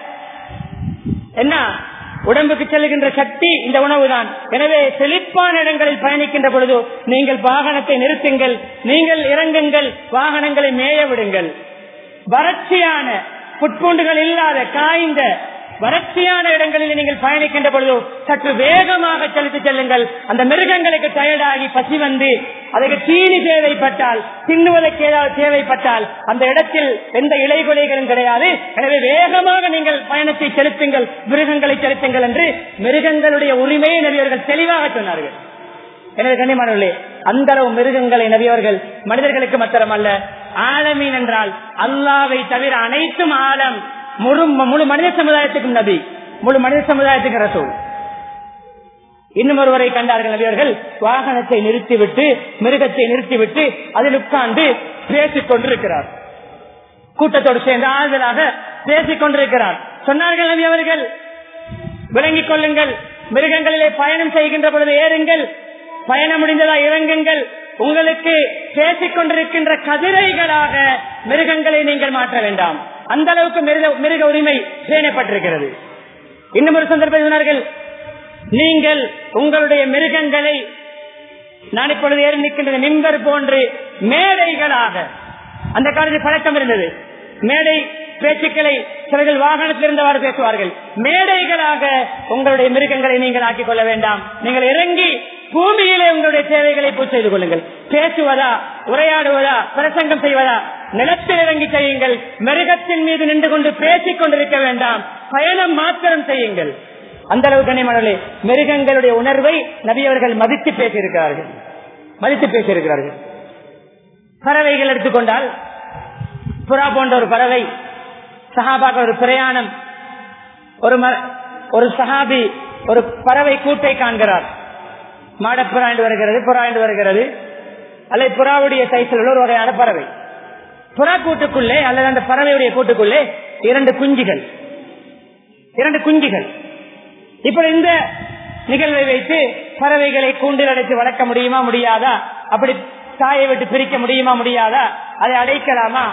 என்ன உடம்புக்கு செல்லுகின்ற சக்தி இந்த உணவு தான் எனவே செழிப்பான இடங்களில் பயணிக்கின்ற பொழுது நீங்கள் வாகனத்தை நிறுத்துங்கள் நீங்கள் இறங்குங்கள் வாகனங்களை மேய விடுங்கள் வறட்சியான புட்பூண்டுகள் இல்லாத காய்ந்த வறட்சியான இடங்களில் நீங்கள் பயணிக்கின்ற பொழுது சற்று வேகமாக செலுத்தி செல்லுங்கள் அந்த மிருகங்களுக்கு டயர்டாகி பசி வந்து அதற்கு தீனி தேவைப்பட்டால் தின்னுவதற்கு ஏதாவது தேவைப்பட்டால் அந்த இடத்தில் எந்த இலைகுலைகளும் கிடையாது எனவே வேகமாக நீங்கள் பயணத்தை செலுத்துங்கள் மிருகங்களை செலுத்துங்கள் என்று மிருகங்களுடைய உரிமையை நபியவர்கள் தெளிவாக சொன்னார்கள் எனவே கண்ணியமானவர்களே அந்த அளவு மிருகங்களை நபியவர்கள் மனிதர்களுக்கு மாத்திரம் அல்ல ஆலமீன் என்றால் அல்லாவை தவிர அனைத்தும் ஆலம் முழு முழு மனித சமுதாயத்துக்கும் நபி முழு மனித சமுதாயத்துக்கு ரசூல் இன்னும் ஒருவரை கண்டார்கள் நபியவர்கள் வாகனத்தை நிறுத்திவிட்டு மிருகத்தை நிறுத்திவிட்டு அதில் உட்கார்ந்து பேசிக் கொண்டிருக்கிறார் கூட்டத்தோடு சேர்ந்து ஆறுதலாக பேசிக் கொண்டிருக்கிறார் சொன்னார்கள் நபி அவர்கள் விளங்கிக் கொள்ளுங்கள் மிருகங்களிலே பயணம் செய்கின்ற பொழுது ஏறுங்கள் பயணம் முடிந்ததா இறங்குங்கள் உங்களுக்கு பேசிக் கொண்டிருக்கின்ற கதிரைகளாக மிருகங்களை நீங்கள் மாற்ற வேண்டாம் அந்த அளவுக்கு மிருக மிருக உரிமை பேணப்பட்டிருக்கிறது இன்னும் ஒரு சந்தர்ப்பம் சொன்னார்கள் நீங்கள் உங்களுடைய மிருகங்களை நான் இப்பொழுது ஏறி நிற்கின்ற மிம்பர் போன்று மேடைகளாக அந்த காலத்தில் பழக்கம் இருந்தது மேடை பேச்சுக்களை சிலர்கள் வாகனத்தில் இருந்தவாறு பேசுவார்கள் மேடைகளாக உங்களுடைய மிருகங்களை நீங்கள் ஆக்கிக் கொள்ள வேண்டாம் நீங்கள் இறங்கி பூமியிலே உங்களுடைய தேவைகளை பூர்த்தி செய்து கொள்ளுங்கள் பேசுவதா உரையாடுவதா பிரசங்கம் செய்வதா நிலத்தில் இறங்கி செய்யுங்கள் மிருகத்தின் மீது நின்று கொண்டு பேசிக் கொண்டிருக்க வேண்டாம் பயணம் மாத்திரம் செய்யுங்கள் அந்த அளவு கனிமணலே மிருகங்களுடைய உணர்வை நபியவர்கள் மதித்து பேசியிருக்கிறார்கள் மதித்து பேசியிருக்கிறார்கள் பறவைகள் எடுத்துக்கொண்டால் புறா போன்ற ஒரு பறவை சஹாபாக்கள் ஒரு பிரயாணம் ஒரு ம- ஒரு சஹாபி ஒரு பறவை கூட்டை காண்கிறார் மாடப்புறாண்டு வருகிறது புறாண்டு வருகிறது அல்லது புறாவுடைய சைஸில் உள்ள ஒரு வகையான பறவை புறா கூட்டுக்குள்ளே அல்லது அந்த பறவையுடைய கூட்டுக்குள்ளே இரண்டு குஞ்சுகள் இரண்டு குஞ்சுகள் இப்ப இந்த நிகழ்வை வைத்து பறவைகளை கூண்டில் அடைத்து வளர்க்க முடியுமா முடியாதா அப்படி தாயை விட்டு பிரிக்க முடியுமா முடியாதா அதை அடைக்கலாமா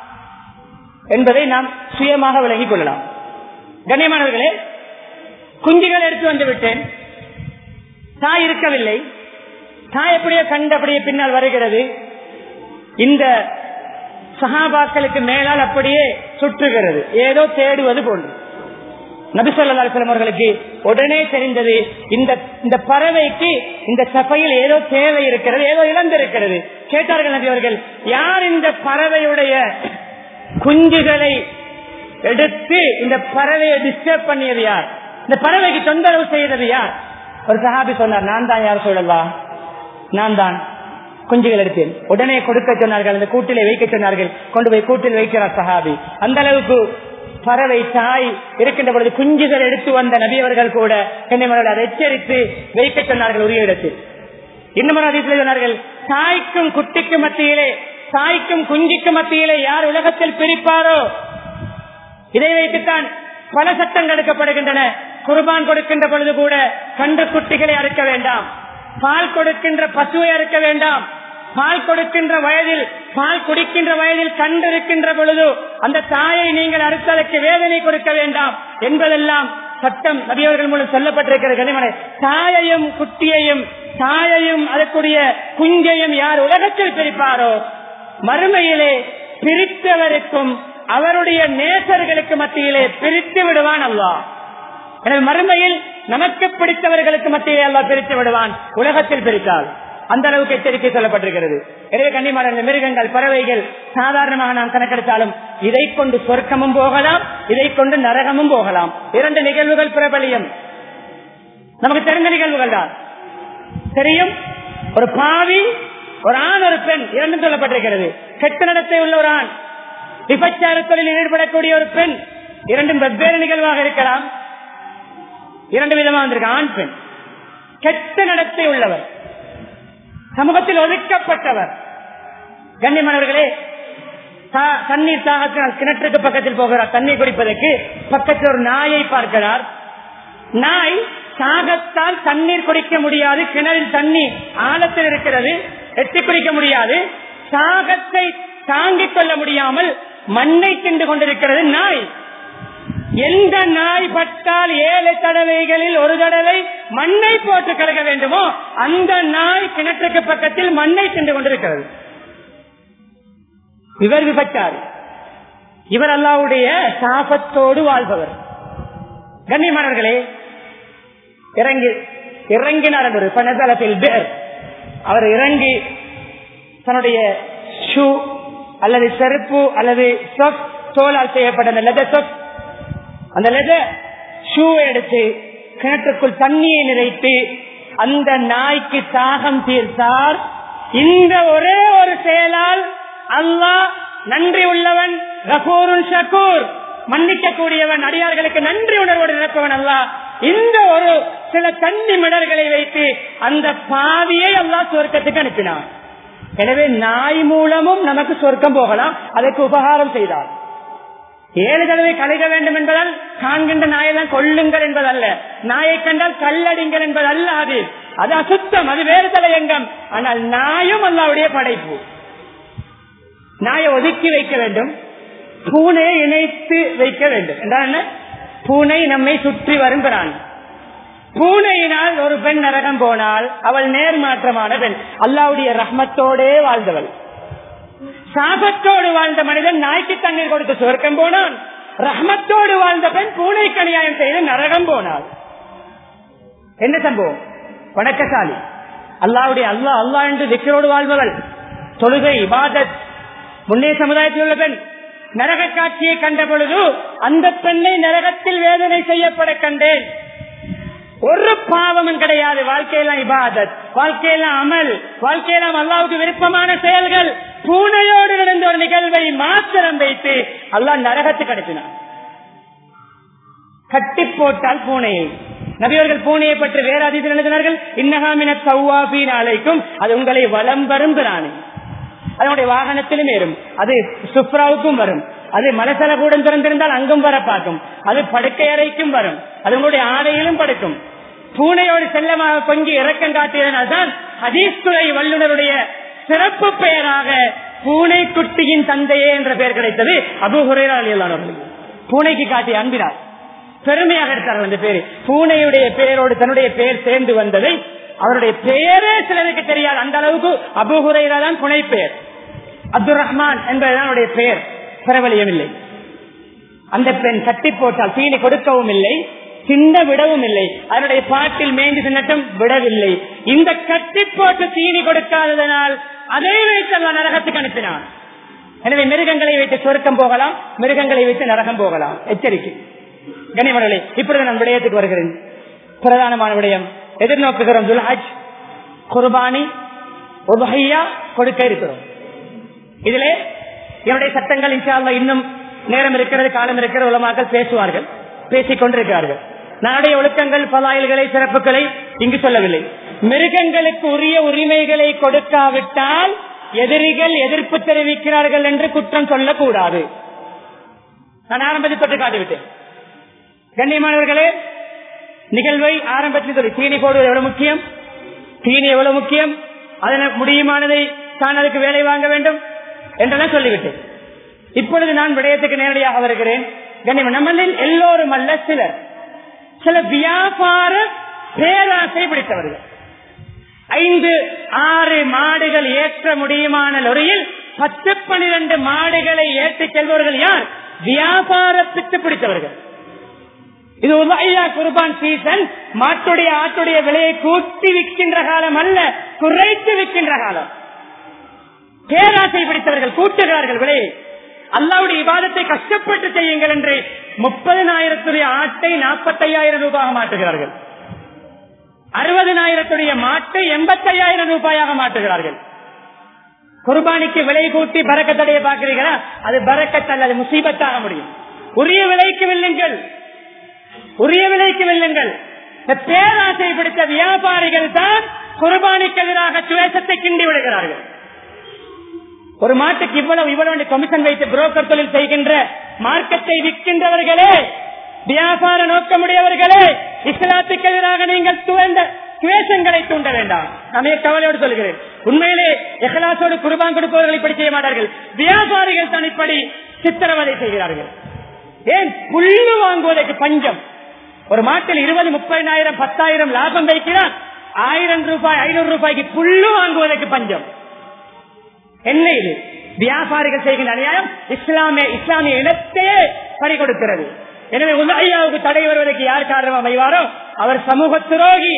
என்பதை நாம் சுயமாக விளங்கிக் கொள்ளலாம் கண்ணியமானவர்களே குஞ்சுகள் எடுத்து வந்து விட்டேன் தாய் இருக்கவில்லை தாய் எப்படியோ கண்டபடியே பின்னால் வருகிறது இந்த சகாபாக்களுக்கு மேலால் அப்படியே சுற்றுகிறது ஏதோ தேடுவது போன்று நபிசல்லாஸ்லம் அவர்களுக்கு உடனே தெரிந்தது இந்த இந்த பறவைக்கு இந்த சபையில் ஏதோ தேவை இருக்கிறது ஏதோ இழந்திருக்கிறது கேட்டார்கள் நபி அவர்கள் யார் இந்த பறவையுடைய குஞ்சுகளை எடுத்து இந்த பறவையை டிஸ்டர்ப் பண்ணியது யார் இந்த பறவைக்கு தொந்தரவு செய்தது யார் ஒரு சஹாபி சொன்னார் நான் தான் யார் சொல்லலாம் நான் தான் குஞ்சுகள் எடுத்தேன் உடனே கொடுக்க சொன்னார்கள் அந்த கூட்டிலே வைக்க சொன்னார்கள் கொண்டு போய் கூட்டில் வைக்கிறார் சஹாபி அந்த அளவுக்கு பறவை தாய் இருக்கின்ற பொழுது குஞ்சுகள் எடுத்து வந்த நபியவர்கள் கூட என்னை அதை எச்சரித்து வைக்க சொன்னார்கள் உரிய இடத்தில் இன்னும் அதிகத்தில் சொன்னார்கள் தாய்க்கும் குட்டிக்கும் மத்தியிலே தாய்க்கும் குஞ்சுக்கும் மத்தியிலே யார் உலகத்தில் பிரிப்பாரோ இதை வைத்துத்தான் பல சட்டங்கள் எடுக்கப்படுகின்றன குர்பான் கொடுக்கின்ற பொழுது கூட கன்று குட்டிகளை அறுக்க வேண்டாம் பால் கொடுக்கின்ற பசுவை அறுக்க வேண்டாம் பால் கொடுக்கின்ற வயதில் பால் குடிக்கின்ற வயதில் கண்டு இருக்கின்ற பொழுது அந்த தாயை நீங்கள் அறுத்ததற்கு வேதனை கொடுக்க வேண்டாம் என்பதெல்லாம் சட்டம் நபியவர்கள் மூலம் சொல்லப்பட்டிருக்கிற கனிமனை தாயையும் குட்டியையும் தாயையும் அதற்குரிய குஞ்சையும் யார் உலகத்தில் பிரிப்பாரோ மறுமையிலே பிரித்தவருக்கும் அவருடைய நேசர்களுக்கு மத்தியிலே பிரித்து விடுவான் அல்லா எனவே மறுமையில் நமக்கு பிடித்தவர்களுக்கு மத்தியிலே அல்லா பிரித்து விடுவான் உலகத்தில் பிரித்தால் அந்த அளவுக்கு எச்சரிக்கை சொல்லப்பட்டிருக்கிறது எனவே கண்ணியமான மிருகங்கள் பறவைகள் சாதாரணமாக நாம் கணக்கெடுத்தாலும் இதை கொண்டு சொர்க்கமும் போகலாம் இதை கொண்டு நரகமும் போகலாம் இரண்டு நிகழ்வுகள் பிரபலியம் நமக்கு தெரிந்த நிகழ்வுகள் தான் தெரியும் ஒரு பாவி ஒரு ஆண் ஒரு பெண் இரண்டும் சொல்லப்பட்டிருக்கிறது கெட்ட நடத்தை உள்ள ஒரு ஆண் விபச்சார தொழிலில் ஈடுபடக்கூடிய ஒரு பெண் இரண்டும் வெவ்வேறு நிகழ்வாக இருக்கலாம் இரண்டு விதமாக வந்திருக்கு ஆண் பெண் கெட்ட நடத்தை உள்ளவர் சமூகத்தில் ஒதுக்கப்பட்டவர் கண்ணியமானவர்களே தண்ணீர் தாகத்தினால் கிணற்றுக்கு பக்கத்தில் போகிறார் தண்ணீர் குடிப்பதற்கு பக்கத்தில் ஒரு நாயை பார்க்கிறார் நாய் தாகத்தால் தண்ணீர் குடிக்க முடியாது கிணறில் தண்ணி ஆழத்தில் இருக்கிறது எட்டி குடிக்க முடியாது தாகத்தை தாங்கிக் கொள்ள முடியாமல் மண்ணை தின்று கொண்டிருக்கிறது நாய் எந்த நாய் பட்டால் ஏழு தடவைகளில் ஒரு தடவை மண்ணை போட்டு கிடக்க வேண்டுமோ அந்த நாய் கிணற்றுக்கு பக்கத்தில் மண்ணை தின்று கொண்டிருக்கிறது இவர் விபச்சார் இவர் அல்லாவுடைய சாபத்தோடு வாழ்பவர் கண்ணியமானவர்களே இறங்கி இறங்கினார் என்று பனதளத்தில் பேர் அவர் இறங்கி தன்னுடைய ஷூ அல்லது செருப்பு அல்லது சொக் தோலால் செய்யப்பட்ட அந்த லெதர் சொக் அந்த லெதர் ஷூவை எடுத்து கிணற்றுக்குள் தண்ணியை நிறைத்து அந்த நாய்க்கு தாகம் தீர்த்தார் இந்த ஒரே ஒரு செயலால் அல்லாஹ் நன்றி உள்ளவன் ரகூருன் ஷக்கூர் மன்னிக்க கூடியவன் அடியார்களுக்கு நன்றி உணர்வோடு நிரப்பவன் அல்ல இந்த ஒரு சில தண்ணி மிடர்களை வைத்து அந்த பாவியை அல்லாஹ் சொர்க்கத்துக்கு அனுப்பினான் எனவே நாய் மூலமும் நமக்கு சொர்க்கம் போகலாம் அதற்கு உபகாரம் செய்தார் ஏழு தடவை கலைக வேண்டும் என்பதால் காண்கின்ற நாயெல்லாம் கொள்ளுங்கள் என்பதல்ல நாயை கண்டால் கல்லடிங்கள் என்பதல்ல அது அது அசுத்தம் அது வேறு தலையங்கம் ஆனால் நாயும் அல்லாவுடைய படைப்பு நாயை ஒதுக்கி வைக்க வேண்டும் பூனையை இணைத்து வைக்க வேண்டும் என்றால் என்ன பூனை நம்மை சுற்றி வரும் பிரான் பூனையினால் ஒரு பெண் நரகம் போனால் அவள் நேர்மாற்றமான பெண் அல்லாவுடைய ரஹ்மத்தோடே வாழ்ந்தவள் சாபத்தோடு வாழ்ந்த மனிதன் நாய்க்கு தண்ணீர் கொடுத்து சுவர்க்கம் போனான் ரஹ்மத்தோடு வாழ்ந்த பெண் பூனைக்கு அநியாயம் செய்து நரகம் போனாள் என்ன சம்பவம் வணக்கசாலி அல்லாவுடைய அல்லா அல்லா என்று திக்கரோடு வாழ்பவள் தொழுகை இபாதத் முன்னே சமுதாயத்தில் உள்ள பெண் நரக காட்சியை கண்ட பொழுது அந்த பெண்ணை நரகத்தில் வேதனை செய்யப்பட கண்டேன் ஒரு பாவமும் கிடையாது வாழ்க்கையெல்லாம் இபாதத் வாழ்க்கையெல்லாம் அமல் வாழ்க்கையெல்லாம் அல்லாவுக்கு விருப்பமான செயல்கள் பூனையோடு நடந்த ஒரு நிகழ்வை மாத்திரம் வைத்து அல்லாஹ் நரகத்துக்கு அனுப்பினான் கட்டி போட்டால் பூனையை நபியவர்கள் பூனையை பற்றி வேற அதிசயம் எழுதினார்கள் இன்னகாமின சௌவாபின் அலைக்கும் அது உங்களை வலம் வரும் பிராணி அதனுடைய வாகனத்திலும் ஏறும் அது சுப்ராவுக்கும் வரும் அது மலசல கூடம் திறந்திருந்தால் அங்கும் வர பார்க்கும் அது படுக்கை அறைக்கும் வரும் அது உங்களுடைய ஆடையிலும் படுக்கும் பூனையோடு செல்லமாக கொஞ்சி இறக்கம் காட்டியதனால்தான் ஹதீஸ்துறை வல்லுநருடைய சிறப்பு பெயராக பூனை குட்டியின் தந்தையே என்ற பெயர் கிடைத்தது அபு ஹுரேராளியலானவர்களுக்கு பூனைக்கு காட்டிய அன்பினார் பெருமையாக எடுத்தார்கள் அந்த பேரு பூனையுடைய பெயரோடு தன்னுடைய பெயர் சேர்ந்து வந்ததை அவருடைய பெயரே சிலருக்கு தெரியாது அந்த அளவுக்கு அபு ஹுரைரா தான் புனை பெயர் அப்துல் ரஹ்மான் என்பதுதான் அவருடைய பெயர் பிரபலியம் இல்லை அந்த பெண் கட்டி போட்டால் தீனி கொடுக்கவும் இல்லை சின்ன விடவும் இல்லை அதனுடைய பாட்டில் மேய்ந்து தின்னட்டும் விடவில்லை இந்த கட்டி போட்டு தீனி கொடுக்காததனால் அதை வைத்து அல்ல நரகத்துக்கு அனுப்பினான் எனவே மிருகங்களை வைத்து சொருக்கம் போகலாம் மிருகங்களை வைத்து நரகம் போகலாம் எச்சரிக்கை கனிமர்களே இப்பொழுது நான் விடயத்துக்கு வருகிறேன் பிரதானமான விடயம் எதிர்நோக்குகிறோம் துல்ஹஜ் குர்பானி உபஹையா கொடுக்க இருக்கிறோம் இதிலே என்னுடைய சட்டங்கள் இன்ஷால்ல இன்னும் நேரம் இருக்கிறது காலம் இருக்கிறது உலமாக்கள் பேசுவார்கள் பேசிக் கொண்டிருக்கிறார்கள் நாடைய ஒழுக்கங்கள் பலாயல்களை சிறப்புகளை இங்கு சொல்லவில்லை மிருகங்களுக்கு உரிய உரிமைகளை கொடுக்காவிட்டால் எதிரிகள் எதிர்ப்பு தெரிவிக்கிறார்கள் என்று குற்றம் சொல்லக்கூடாது நான் ஆரம்பத்தில் தொட்டு காட்டிவிட்டேன் கண்ணியமானவர்களே நிகழ்வை ஆரம்பத்தில் சொல்லி தீனி போடுவது எவ்வளவு முக்கியம் தீனி எவ்வளவு முக்கியம் அதனால் முடியுமானதை தான் அதுக்கு வேலை வாங்க வேண்டும் என்றெல்லாம் சொல்லிவிட்டேன் இப்பொழுது நான் விடயத்துக்கு நேரடியாக வருகிறேன் கண்ணியம் நம்மளில் எல்லோரும் அல்ல சிலர் சில வியாபார பேராசை பிடித்தவர்கள் ஐந்து ஆறு மாடுகள் ஏற்ற முடியுமான லொரியில் பத்து பனிரெண்டு மாடுகளை ஏற்றிச் செல்பவர்கள் யார் வியாபாரத்துக்கு பிடித்தவர்கள் இது உதயா குர்பான் சீசன் மாட்டுடைய ஆட்டுடைய விலையை கூட்டி விற்கின்ற காலம் அல்ல குறைத்து விற்கின்ற காலம் பேராசை பிடித்தவர்கள் கூட்டுகிறார்கள் விலையை அல்லாவுடைய விவாதத்தை கஷ்டப்பட்டு செய்யுங்கள் என்று முப்பதனாயிரத்துடைய ஆட்டை நாற்பத்தையாயிரம் ரூபாயாக மாற்றுகிறார்கள் அறுபதனாயிரத்துடைய மாட்டை எண்பத்தையாயிரம் ரூபாயாக மாற்றுகிறார்கள் குர்பானிக்கு விலை கூட்டி பறக்கத்தடைய பார்க்கிறீர்களா அது பறக்கத்தல்ல அது முசீபத்தாக முடியும் உரிய விலைக்கு வெல்லுங்கள் உரிய விலைக்கு வெல்லுங்கள் இந்த பேராசை பிடித்த வியாபாரிகள் தான் குர்பானிக்கு எதிராக சுவேசத்தை கிண்டி விடுகிறார்கள் ஒரு மாட்டுக்கு இவ்வளவு இவ்வளவு கமிஷன் வைத்து புரோக்கர் தொழில் செய்கின்ற மார்க்கத்தை விற்கின்றவர்களே வியாபார நோக்கமுடையவர்களே இஸ்லாத்துக்கு எதிராக நீங்கள் துவந்த துவேஷங்களை தூண்ட வேண்டாம் நான் கவலையோடு சொல்கிறேன் உண்மையிலே எஹலாசோடு குருபான் கொடுப்பவர்கள் இப்படி செய்ய மாட்டார்கள் வியாபாரிகள் தான் இப்படி சித்திரவதை செய்கிறார்கள் ஏன் புல்லு வாங்குவதற்கு பஞ்சம் ஒரு மாட்டில் இருபது முப்பதாயிரம் பத்தாயிரம் லாபம் வைக்கிறார் ஆயிரம் ரூபாய் ஐநூறு ரூபாய்க்கு புல்லு வாங்குவதற்கு பஞ்சம் என்ன இது வியாபாரிகள் செய்கின்ற அநியாயம் இஸ்லாமிய இஸ்லாமிய இனத்தையே பறி கொடுக்கிறது எனவே உதயாவுக்கு தடை வருவதற்கு யார் காரணம் அமைவாரோ அவர் சமூக துரோகி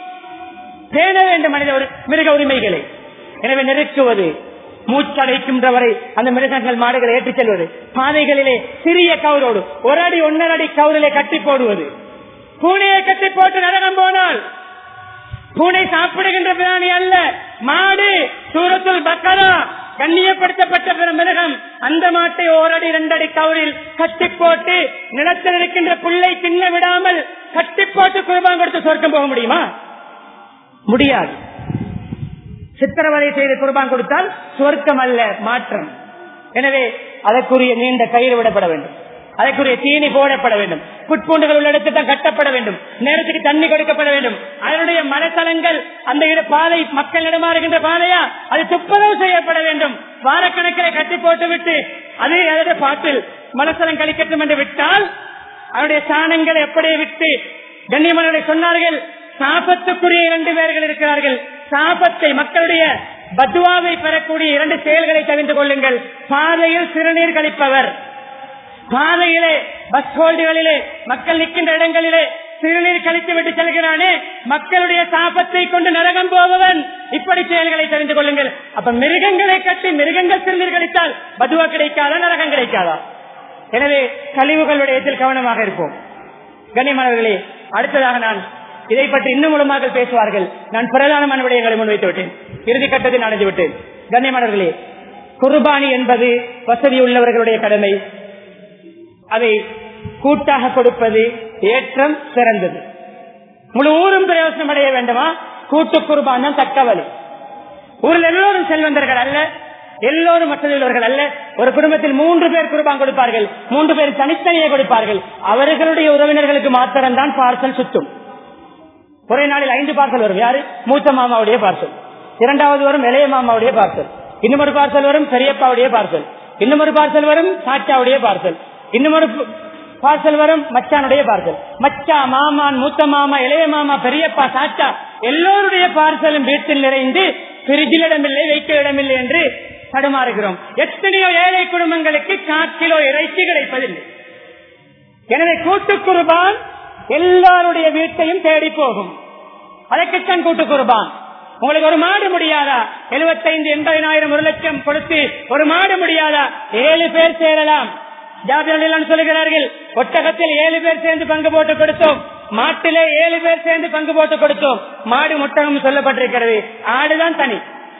பேண வேண்டும் மனித ஒரு மிருக உரிமைகளை எனவே நெருக்குவது மூச்சடைக்கின்றவரை அந்த மிருகங்கள் மாடுகளை ஏற்றிச் செல்வது பாதைகளிலே சிறிய கவுரோடு ஒரு அடி ஒன்னரை அடி கவுரிலே கட்டி போடுவது பூனையை கட்டி போட்டு நரகம் போனால் பூனை சாப்பிடுகின்ற பிராணி அல்ல மாடு சூரத்துல் பக்கரா கண்ணியப்படுத்தப்பட்ட பிற மிருகம் அந்த மாட்டை ஓரடி இரண்டடி கவுரில் கட்டி போட்டு நிலத்தில் இருக்கின்ற புல்லை தின்ன விடாமல் கட்டி போட்டு குருபான் கொடுத்து சொர்க்கம் போக முடியுமா முடியாது சித்திரவதை செய்து குர்பான் கொடுத்தால் சுவர்க்கம் அல்ல மாற்றம் எனவே அதற்குரிய நீண்ட கயிறு விடப்பட வேண்டும் அதற்குரிய தீனி போடப்பட வேண்டும் புட்பூண்டுகள் உள்ள இடத்தில் தான் கட்டப்பட வேண்டும் நேரத்துக்கு தண்ணி கொடுக்கப்பட வேண்டும் அதனுடைய மனத்தலங்கள் அந்த இட பாதை மக்கள் இடமாறுகின்ற பாதையா அது துப்புரவு செய்யப்பட வேண்டும் வாரக்கணக்கில் கட்டி போட்டு விட்டு அது அதோட பாட்டில் மனசலம் கழிக்கட்டும் என்று விட்டால் அவருடைய சாணங்களை எப்படியே விட்டு கண்ணியமனை சொன்னார்கள் சாபத்துக்குரிய இரண்டு பேர்கள் இருக்கிறார்கள் சாபத்தை மக்களுடைய பத்துவாவை பெறக்கூடிய இரண்டு செயல்களை தெரிந்து கொள்ளுங்கள் பாதையில் சிறுநீர் கழிப்பவர் பாதையிலே பஸ் ஹோல்டுகளிலே மக்கள் நிற்கின்ற இடங்களிலே சிறுநீர் கழித்து விட்டு செல்கிறானே மக்களுடைய சாபத்தை கொண்டு நரகம் போபவன் இப்படி செயல்களை தெரிந்து கொள்ளுங்கள் அப்ப மிருகங்களை கட்டி மிருகங்கள் சிறுநீர் கழித்தால் பதுவா கிடைக்காதா நரகம் கிடைக்காதா எனவே கழிவுகளுடைய கவனமாக இருப்போம் கண்ணியமானவர்களே அடுத்ததாக நான் இதை பற்றி இன்னும் மூலமாக பேசுவார்கள் நான் பிரதானமான விடயங்களை முன்வைத்து விட்டேன் இறுதி கட்டத்தில் அடைந்து விட்டேன் கண்ணியமானவர்களே குர்பானி என்பது வசதி உள்ளவர்களுடைய கடமை அதை கூட்டாக கொடுப்பது ஏற்றம் சிறந்தது முழு ஊரும் பிரயோசனம் அடைய வேண்டுமா கூட்டு குர்பான் தான் தக்க வழி ஊரில் எல்லோரும் செல்வந்தர்கள் அல்ல எல்லோரும் வசதி உள்ளவர்கள் அல்ல ஒரு குடும்பத்தில் மூன்று பேர் குர்பான் கொடுப்பார்கள் மூன்று பேர் தனித்தனியே கொடுப்பார்கள் அவர்களுடைய உறவினர்களுக்கு மாத்திரம்தான் பார்சல் சுத்தும் ஒரே நாளில் ஐந்து பார்சல் வரும் யாரு மூத்த மாமாவுடைய பார்சல் இரண்டாவது வரும் இளைய மாமாவுடைய பார்சல் இன்னும் ஒரு பார்சல் வரும் பெரியப்பாவுடைய பார்சல் இன்னும் ஒரு பார்சல் வரும் சாச்சாவுடைய பார்சல் இன்னும் ஒரு பார்சல் வரும் மச்சானுடைய பார்சல் மச்சா மாமான் மூத்த மாமா இளைய மாமா பெரியப்பா சாச்சா எல்லோருடைய பார்சலும் வீட்டில் நிறைந்து பிரிட்ஜில் இடமில்லை வைக்க இடமில்லை என்று தடுமாறுகிறோம் எத்தனையோ ஏழை குடும்பங்களுக்கு காக்கிலோ இறைச்சி கிடைப்பதில்லை எனவே கூட்டு குருபான் எல்லாருடைய வீட்டையும் தேடி போகும் அதற்குத்தான் கூட்டு குருபான் உங்களுக்கு ஒரு மாடு முடியாதா எழுபத்தைந்து எண்பதினாயிரம் ஒரு லட்சம் கொடுத்து ஒரு மாடு முடியாதா ஏழு பேர் சேரலாம் ஜாபியர்கள் சொல்லுகிறார்கள் ஒட்டகத்தில் ஏழு பேர் சேர்ந்து பங்கு போட்டு கொடுத்தோம் மாட்டிலே ஏழு பேர் சேர்ந்து பங்கு போட்டு கொடுத்தோம் மாடு ஒட்டகம் சொல்லப்பட்டிருக்கிறது ஆடுதான் தனி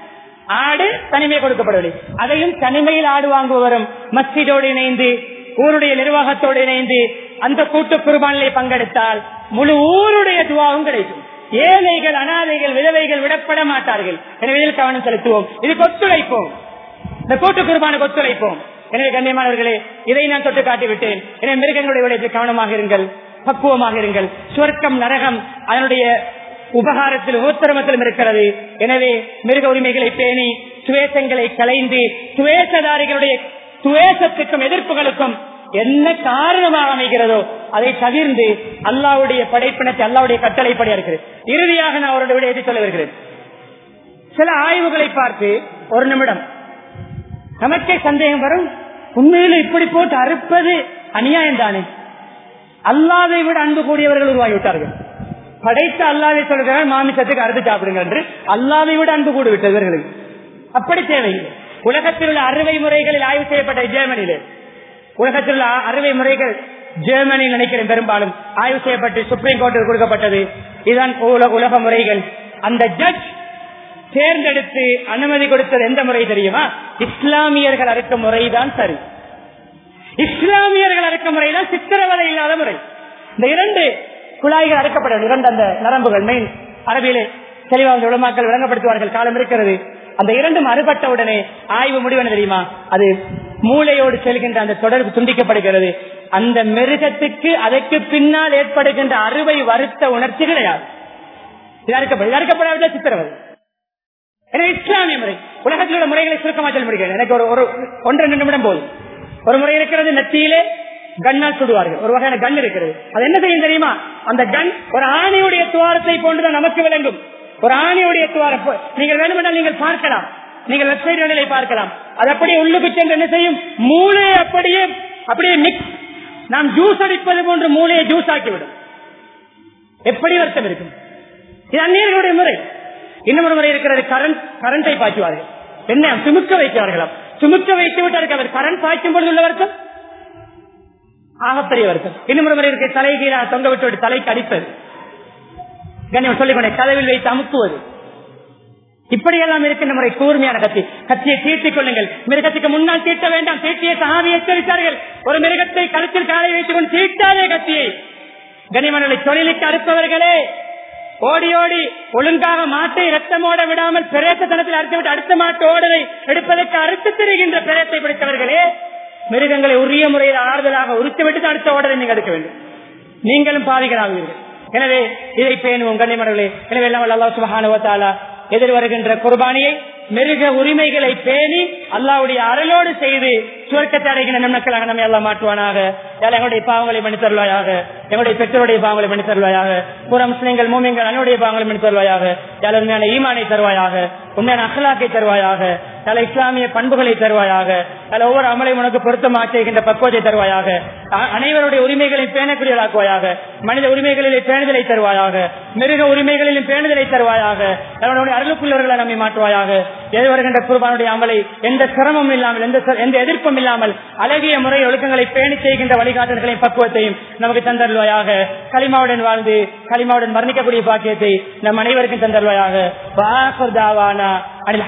ஆடு தனிமை கொடுக்கப்படவில்லை அதையும் தனிமையில் ஆடு வாங்குவரும் மஸ்ஜிதோடு இணைந்து ஊருடைய நிர்வாகத்தோடு இணைந்து அந்த கூட்டு குர்பானிலே பங்கெடுத்தால் முழு ஊருடைய துவாவும் கிடைக்கும் ஏழைகள் அனாதைகள் விதவைகள் விடப்பட மாட்டார்கள் எனவே இதில் கவனம் செலுத்துவோம் இதுக்கு ஒத்துழைப்போம் இந்த கூட்டு குர்பானுக்கு ஒத்துழைப்போம் எனவே கண்ணியமானவர்களே இதை நான் தொட்டு காட்டிவிட்டேன் எனவே மிருகங்களுடைய விடயத்தில் கவனமாக இருங்கள் பக்குவமாக இருங்கள் சுவர்க்கம் நரகம் அதனுடைய உபகாரத்தில் உத்தரமத்திலும் இருக்கிறது எனவே மிருக உரிமைகளை பேணி துவேசங்களை கலைந்து துவேசதாரிகளுடைய துவேசத்துக்கும் எதிர்ப்புகளுக்கும் என்ன காரணமாக அமைகிறதோ அதை தவிர்ந்து அல்லாவுடைய படைப்பினத்தை அல்லாவுடைய கட்டளைப்படி இருக்கிறது இறுதியாக நான் அவருடைய விடயத்தை சொல்ல வருகிறேன் சில ஆய்வுகளை பார்த்து ஒரு நிமிடம் நமக்கே சந்தேகம் வரும் உண்மையில இப்படி போட்டு அறுப்பது அநியாயம் தானே அல்லாவை விட அன்பு கூடியவர்கள் உருவாகிவிட்டார்கள் படைத்த அல்லாவை சொல்கிறார் மாமிசத்துக்கு அறுத்து சாப்பிடுங்க என்று அல்லாவை விட அன்பு கூடி விட்டது இவர்களுக்கு அப்படி தேவையில்லை உலகத்தில் உள்ள அறுவை முறைகளில் ஆய்வு செய்யப்பட்ட ஜெர்மனியிலே உலகத்தில் உள்ள அறுவை முறைகள் ஜெர்மனி நினைக்கிறேன் பெரும்பாலும் ஆய்வு செய்யப்பட்டு சுப்ரீம் கோர்ட்டில் கொடுக்கப்பட்டது இதுதான் உல- உலக முறைகள் அந்த ஜட்ஜ் தேர்ந்தெடுத்து அனுமதி கொடுத்தது எந்த முறை தெரியுமா இஸ்லாமியர்கள் அறுக்கும் முறைதான் சரி இஸ்லாமியர்கள் அறுக்கும் முறைதான் சித்திரவதை இல்லாத முறை இந்த இரண்டு குழாய்கள் அறுக்கப்பட இரண்டு அந்த நரம்புகள் மெயின் அரபியிலே தெளிவாக உலமாக்கள் விளங்கப்படுத்துவார்கள் காலம் இருக்கிறது அந்த இரண்டும் அறுபட்ட உடனே ஆய்வு முடிவென தெரியுமா அது மூளையோடு செல்கின்ற அந்த தொடர்பு துண்டிக்கப்படுகிறது அந்த மிருகத்துக்கு அதற்கு பின்னால் ஏற்படுகின்ற அறுவை வருத்த உணர்ச்சி கிடையாது இது அறுக்கப்படும் இது அறுக்கப்படாவிட்டால் சித்திரவதை எனவே இஸ்லாமிய முறை உலகத்தில் உள்ள முறைகளை சுருக்கமாக சொல்ல முடிகிறது எனக்கு ஒரு ஒரு ஒன்று ரெண்டு நிமிடம் போதும் ஒரு முறை இருக்கிறது நெத்தியிலே கண்ணால் சுடுவார்கள் ஒரு வகையான கண் இருக்கிறது அது என்ன செய்யும் தெரியுமா அந்த கண் ஒரு ஆணையுடைய துவாரத்தை போன்றுதான் நமக்கு விளங்கும் ஒரு ஆணையுடைய துவாரம் போ- நீங்கள் வேண்டுமென்றால் நீங்கள் பார்க்கலாம் நீங்கள் வெப்சைட்களிலே பார்க்கலாம் அது அப்படியே உள்ளுக்கு சென்று என்ன செய்யும் மூளையை அப்படியே அப்படியே மிக்ஸ் நாம் ஜூஸ் அடிப்பது போன்று மூளையை ஜூஸ் ஆக்கிவிடும் எப்படி வருத்தம் இருக்கும் இது அந்நியர்களுடைய முறை இன்னொரு முறை இருக்கிறது கரண்ட் கரண்டை பாய்ச்சுவார்கள் என்ன சுமுக்க வைக்கிறார்களாம் சுமுக்க வைத்து விட்டார்கள் அவர் கரண்ட் பாய்ச்சும் பொழுது உள்ள வருத்தம் ஆகப்பெரிய வருத்தம் இன்னொரு முறை இருக்க தலை கீழாக தொங்க விட்டு விட்டு தலைக்கு அடிப்பது கண்ணியம் சொல்லிக் கொண்டே கதவில் வைத்து அமுக்குவது இப்படியெல்லாம் இருக்கின்ற முறை கூர்மையான கத்தி கத்தியை தீர்த்திக் கொள்ளுங்கள் மிருகத்துக்கு முன்னால் தீட்ட வேண்டாம் தீட்டிய சகாவி எச்சரித்தார்கள் ஒரு மிருகத்தை கருத்தில் காலை வைத்துக் கொண்டு தீட்டாதே கத்தியை கனிமணலை தொழிலுக்கு அறுப்பவர்களே ஓடி ஓடி ஒழுங்காக மாட்டை ரத்தமோட விடாமல் பிரேசத்தனத்தில் அறுத்துவிட்டு அடுத்த மாட்டு ஓடலை எடுப்பதற்கு அறுத்து திரிகின்ற பிரேத்தை பிடித்தவர்களே மிருகங்களை உரிய முறையில் ஆறுதலாக உரித்துவிட்டு அடுத்த ஓடலை நீங்கள் எடுக்க வேண்டும் நீங்களும் பாதிகளாகுவீர்கள் எனவே இதை பேணுவோம் கண்ணிமணர்களே எனவே எல்லாம் அல்லா சுபஹானுவத்தாலா எதிர் வருகின்ற குர்பானியை மிருக உரிமைகளை பேணி அல்லாவுடைய அருளோடு செய்து சுவர்க்கத்தை அடைகின்ற நன்மக்களாக நம்மை எல்லாம் மாற்றுவானாக யார் எங்களுடைய பாவங்களை மணி தருவாயாக எங்களுடைய பெற்றோருடைய பாவங்களை மணி தருவாயாக புற முஸ்லிம்கள் மூமியங்கள் அன்னுடைய பாவங்களை மணி தருவாயாக யார் உண்மையான ஈமானை தருவாயாக உண்மையான அகலாக்கை தருவாயாக பல இஸ்லாமிய பண்புகளை தருவாயாக பல ஒவ்வொரு அமலையும் உனக்கு பொருத்தமாக செய்கின்ற பக்குவத்தை தருவாயாக அ- அனைவருடைய உரிமைகளை பேணக்கூடியதாக்குவாயாக மனித உரிமைகளிலே பேணுதலை தருவாயாக மிருக உரிமைகளிலும் பேணுதலை தருவாயாக அவனுடைய அருளுக்குள்ளவர்களை நம்மை மாற்றுவாயாக எது வருகின்ற குர்பானுடைய அமலை எந்த சிரமமும் இல்லாமல் எந்த ச- எந்த எதிர்ப்பும் இல்லாமல் அழகிய முறை ஒழுக்கங்களை பேணி செய்கின்ற வழிகாட்டல்களையும் பக்குவத்தையும் நமக்கு தந்தருவாயாக களிமாவுடன் வாழ்ந்து களிமாவுடன் மரணிக்கக்கூடிய பாக்கியத்தை நம் அனைவருக்கும் தந்தருவாயாக வாக்குர் தாவானா அனில்